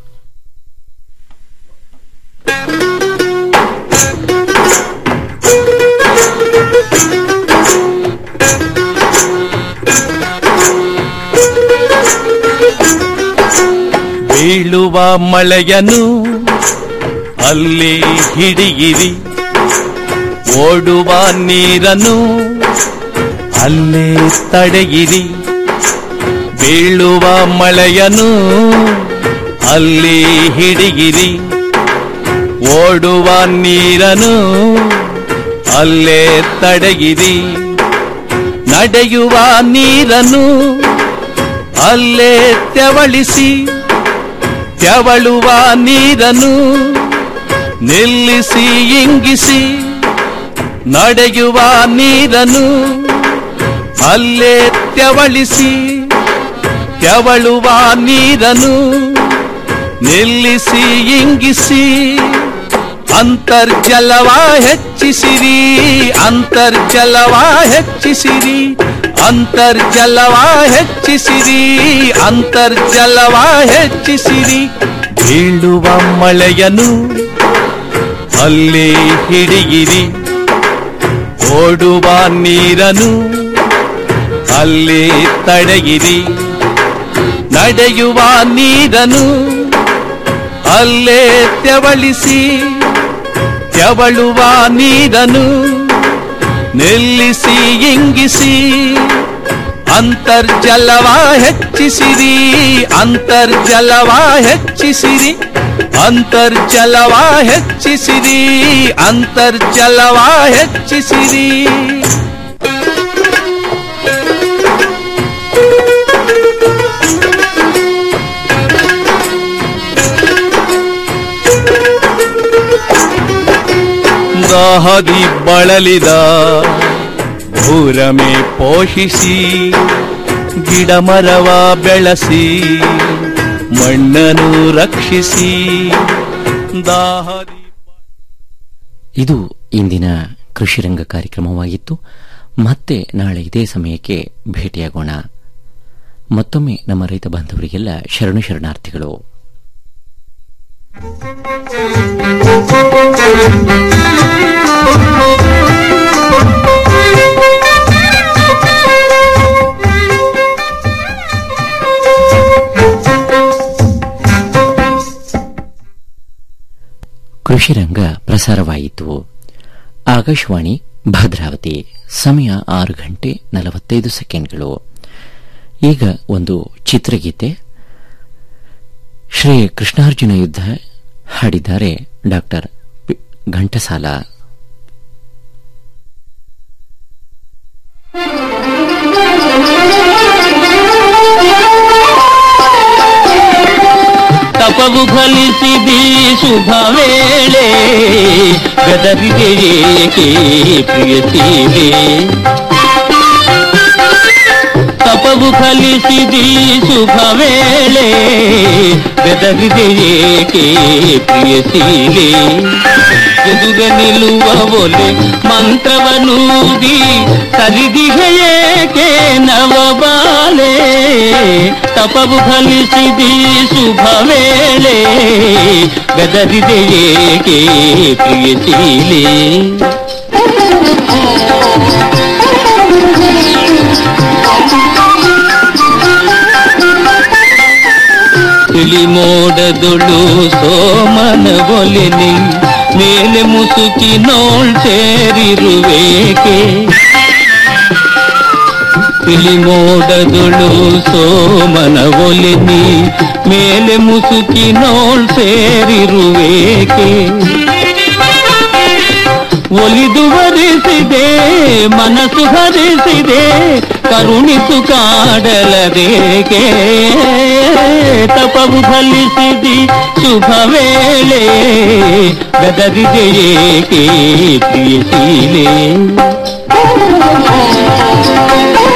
ಬೀಳುವ ಮಳೆಯನು ಅಲ್ಲಿ ಹಿಡಿಯಿರಿ ಓಡುವ ನೀರನ್ನು ಅಲ್ಲೇ ತಡೆಯಿರಿ ಬೀಳುವ ಮಳೆಯನು ಅಲ್ಲಿ ಹಿಡಿಯಿರಿ ಓಡುವ ನೀರನ್ನು ಅಲ್ಲೇ ತಡೆಯಿರಿ ನಡೆಯುವ ನೀರನ್ನು ಅಲ್ಲೇ ತೆವಳಿಸಿ ತೆವಳುವ ನೀರನ್ನು ನಿಲ್ಲಿಸಿ ಇಂಗಿಸಿ ನಡೆಯುವ ನೀರನ್ನು ಅಲ್ಲೇ ತೆವಳಿಸಿ ತೆವಳುವ ನೀರನ್ನು ನಿಲ್ಲಿಸಿ ಇಂಗಿಸಿ ಅಂತರ್ಜಲವ ಹೆಚ್ಚಿಸಿರಿ ಅಂತರ್ಜಲವ ಹೆಚ್ಚಿಸಿರಿ ಅಂತರ್ಜಲವ ಹೆಚ್ಚಿಸಿರಿ ಅಂತರ್ಜಲವ ಹೆಚ್ಚಿಸಿರಿ ಬೀಳುವ ಮಳೆಯನು ಅಲ್ಲಿ ಹಿಡಿಯಿರಿ ಓಡುವ ನೀರನು ಅಲ್ಲಿ ತಡೆಯಿರಿ ನಡೆಯುವ ನೀರನು ಅಲ್ಲೇ ತೆವಳಿಸಿ ತೆವಳುವ ನೀರನು ನಿಲ್ಲಿಸಿ ಇಂಗಿಸಿ ಅಂತರ್ಜಲವ ಹೆಚ್ಚಿಸಿರಿ ಅಂತರ್ಜಲವ ಹೆಚ್ಚಿಸಿರಿ ಅಂತರ್ಜಲವ ಹೆಚ್ಚಿಸಿರಿ ಅಂತರ್ಜಲವ ಹೆಚ್ಚಿಸಿರಿ ದಾಹದಿ ಬಳಲಿದ ಭೂರಮೆ ಪೋಷಿಸಿ ಗಿಡ ಮರವ ಬೆಳೆಸಿ ಮಣ್ಣನ್ನು ರಕ್ಷಿಸಿ ದಾಹದಿ ಇದು ಇಂದಿನ ಕೃಷಿ ರಂಗ ಕಾರ್ಯಕ್ರಮವಾಗಿತ್ತು ಮತ್ತೆ ನಾಳೆ ಇದೇ ಸಮಯಕ್ಕೆ ಭೇಟಿಯಾಗೋಣ ಮತ್ತೊಮ್ಮೆ ನಮ್ಮ ರೈತ ಬಾಂಧವರಿಗೆಲ್ಲ ಶರಣು ಶರಣಾರ್ಥಿಗಳು ಕೃಷಿ ರಂಗ ಪ್ರಸಾರವಾಯಿತು ಆಕಾಶವಾಣಿ ಭದ್ರಾವತಿ ಸಮಯ ಆರು ಗಂಟೆ ನಲವತ್ತೈದು ಸೆಕೆಂಡ್ಗಳು ಈಗ ಒಂದು ಚಿತ್ರಗೀತೆ ಶ್ರೀ ಕೃಷ್ಣಾರ್ಜುನ ಯುದ್ಧ ಹಾಡಿದ್ದಾರೆ ಡಾಕ್ಟರ್ ಪಿ- ಘಂಟಸಾಲ ತಪವು ಫಲಿಸಿದಿ ಶುಭ ವೇಳೆ ಗದರಿಗೆ ಏಕೆ ಪ್ರಿಯಸೀವೆ ತಪವು ಫಲಿಸಿದಿ ಶುಭ ವೇಳೆ ಗದಗಿದೆ ಏಕೆ ಪ್ರಿಯಸೀಲೆ ಎದುರ ನಿಲ್ಲುವ ಒಲೆ ಮಂತ್ರವನೂದಿ ಸರಿದಿಗೆ ಏಕೆ ನವಬಾಲೆ ತಪವು ಫಲಿಸಿದಿ ಶುಭ ವೇಳೆ ಗದರಿದೆ ಏಕೆ ಪ್ರಿಯಶೀಲೆ ತಿಳಿ ಮೋಡದೊಳು ಸೋಮನ ಒಲೆನಿ ಮೇಲೆ ಮುಸುಕಿ ನೋಳ್ ಸೇರಿರುವೇಕೆ ತಿಳಿ ಮೋಡದೊಳು ಸೋಮನ ಒಲೆನಿ ಮೇಲೆ ಮುಸುಕಿ ನೋಳ್ ಸೇರಿರುವೇಕೆ ಒಲಿದು ವರಿಸಿದೆ ಮನಸ್ಸು ಹರಿಸಿದೆ ಕರುಣಿಸು ಕಾಡಲದೇಕೆ ತಪವು ಫಲಿಸಿದಿ ಶುಭ ವೇಳೆ ಗದರಿದೆ ಏಕೆ ಪ್ರಿಯಶೀಲೆ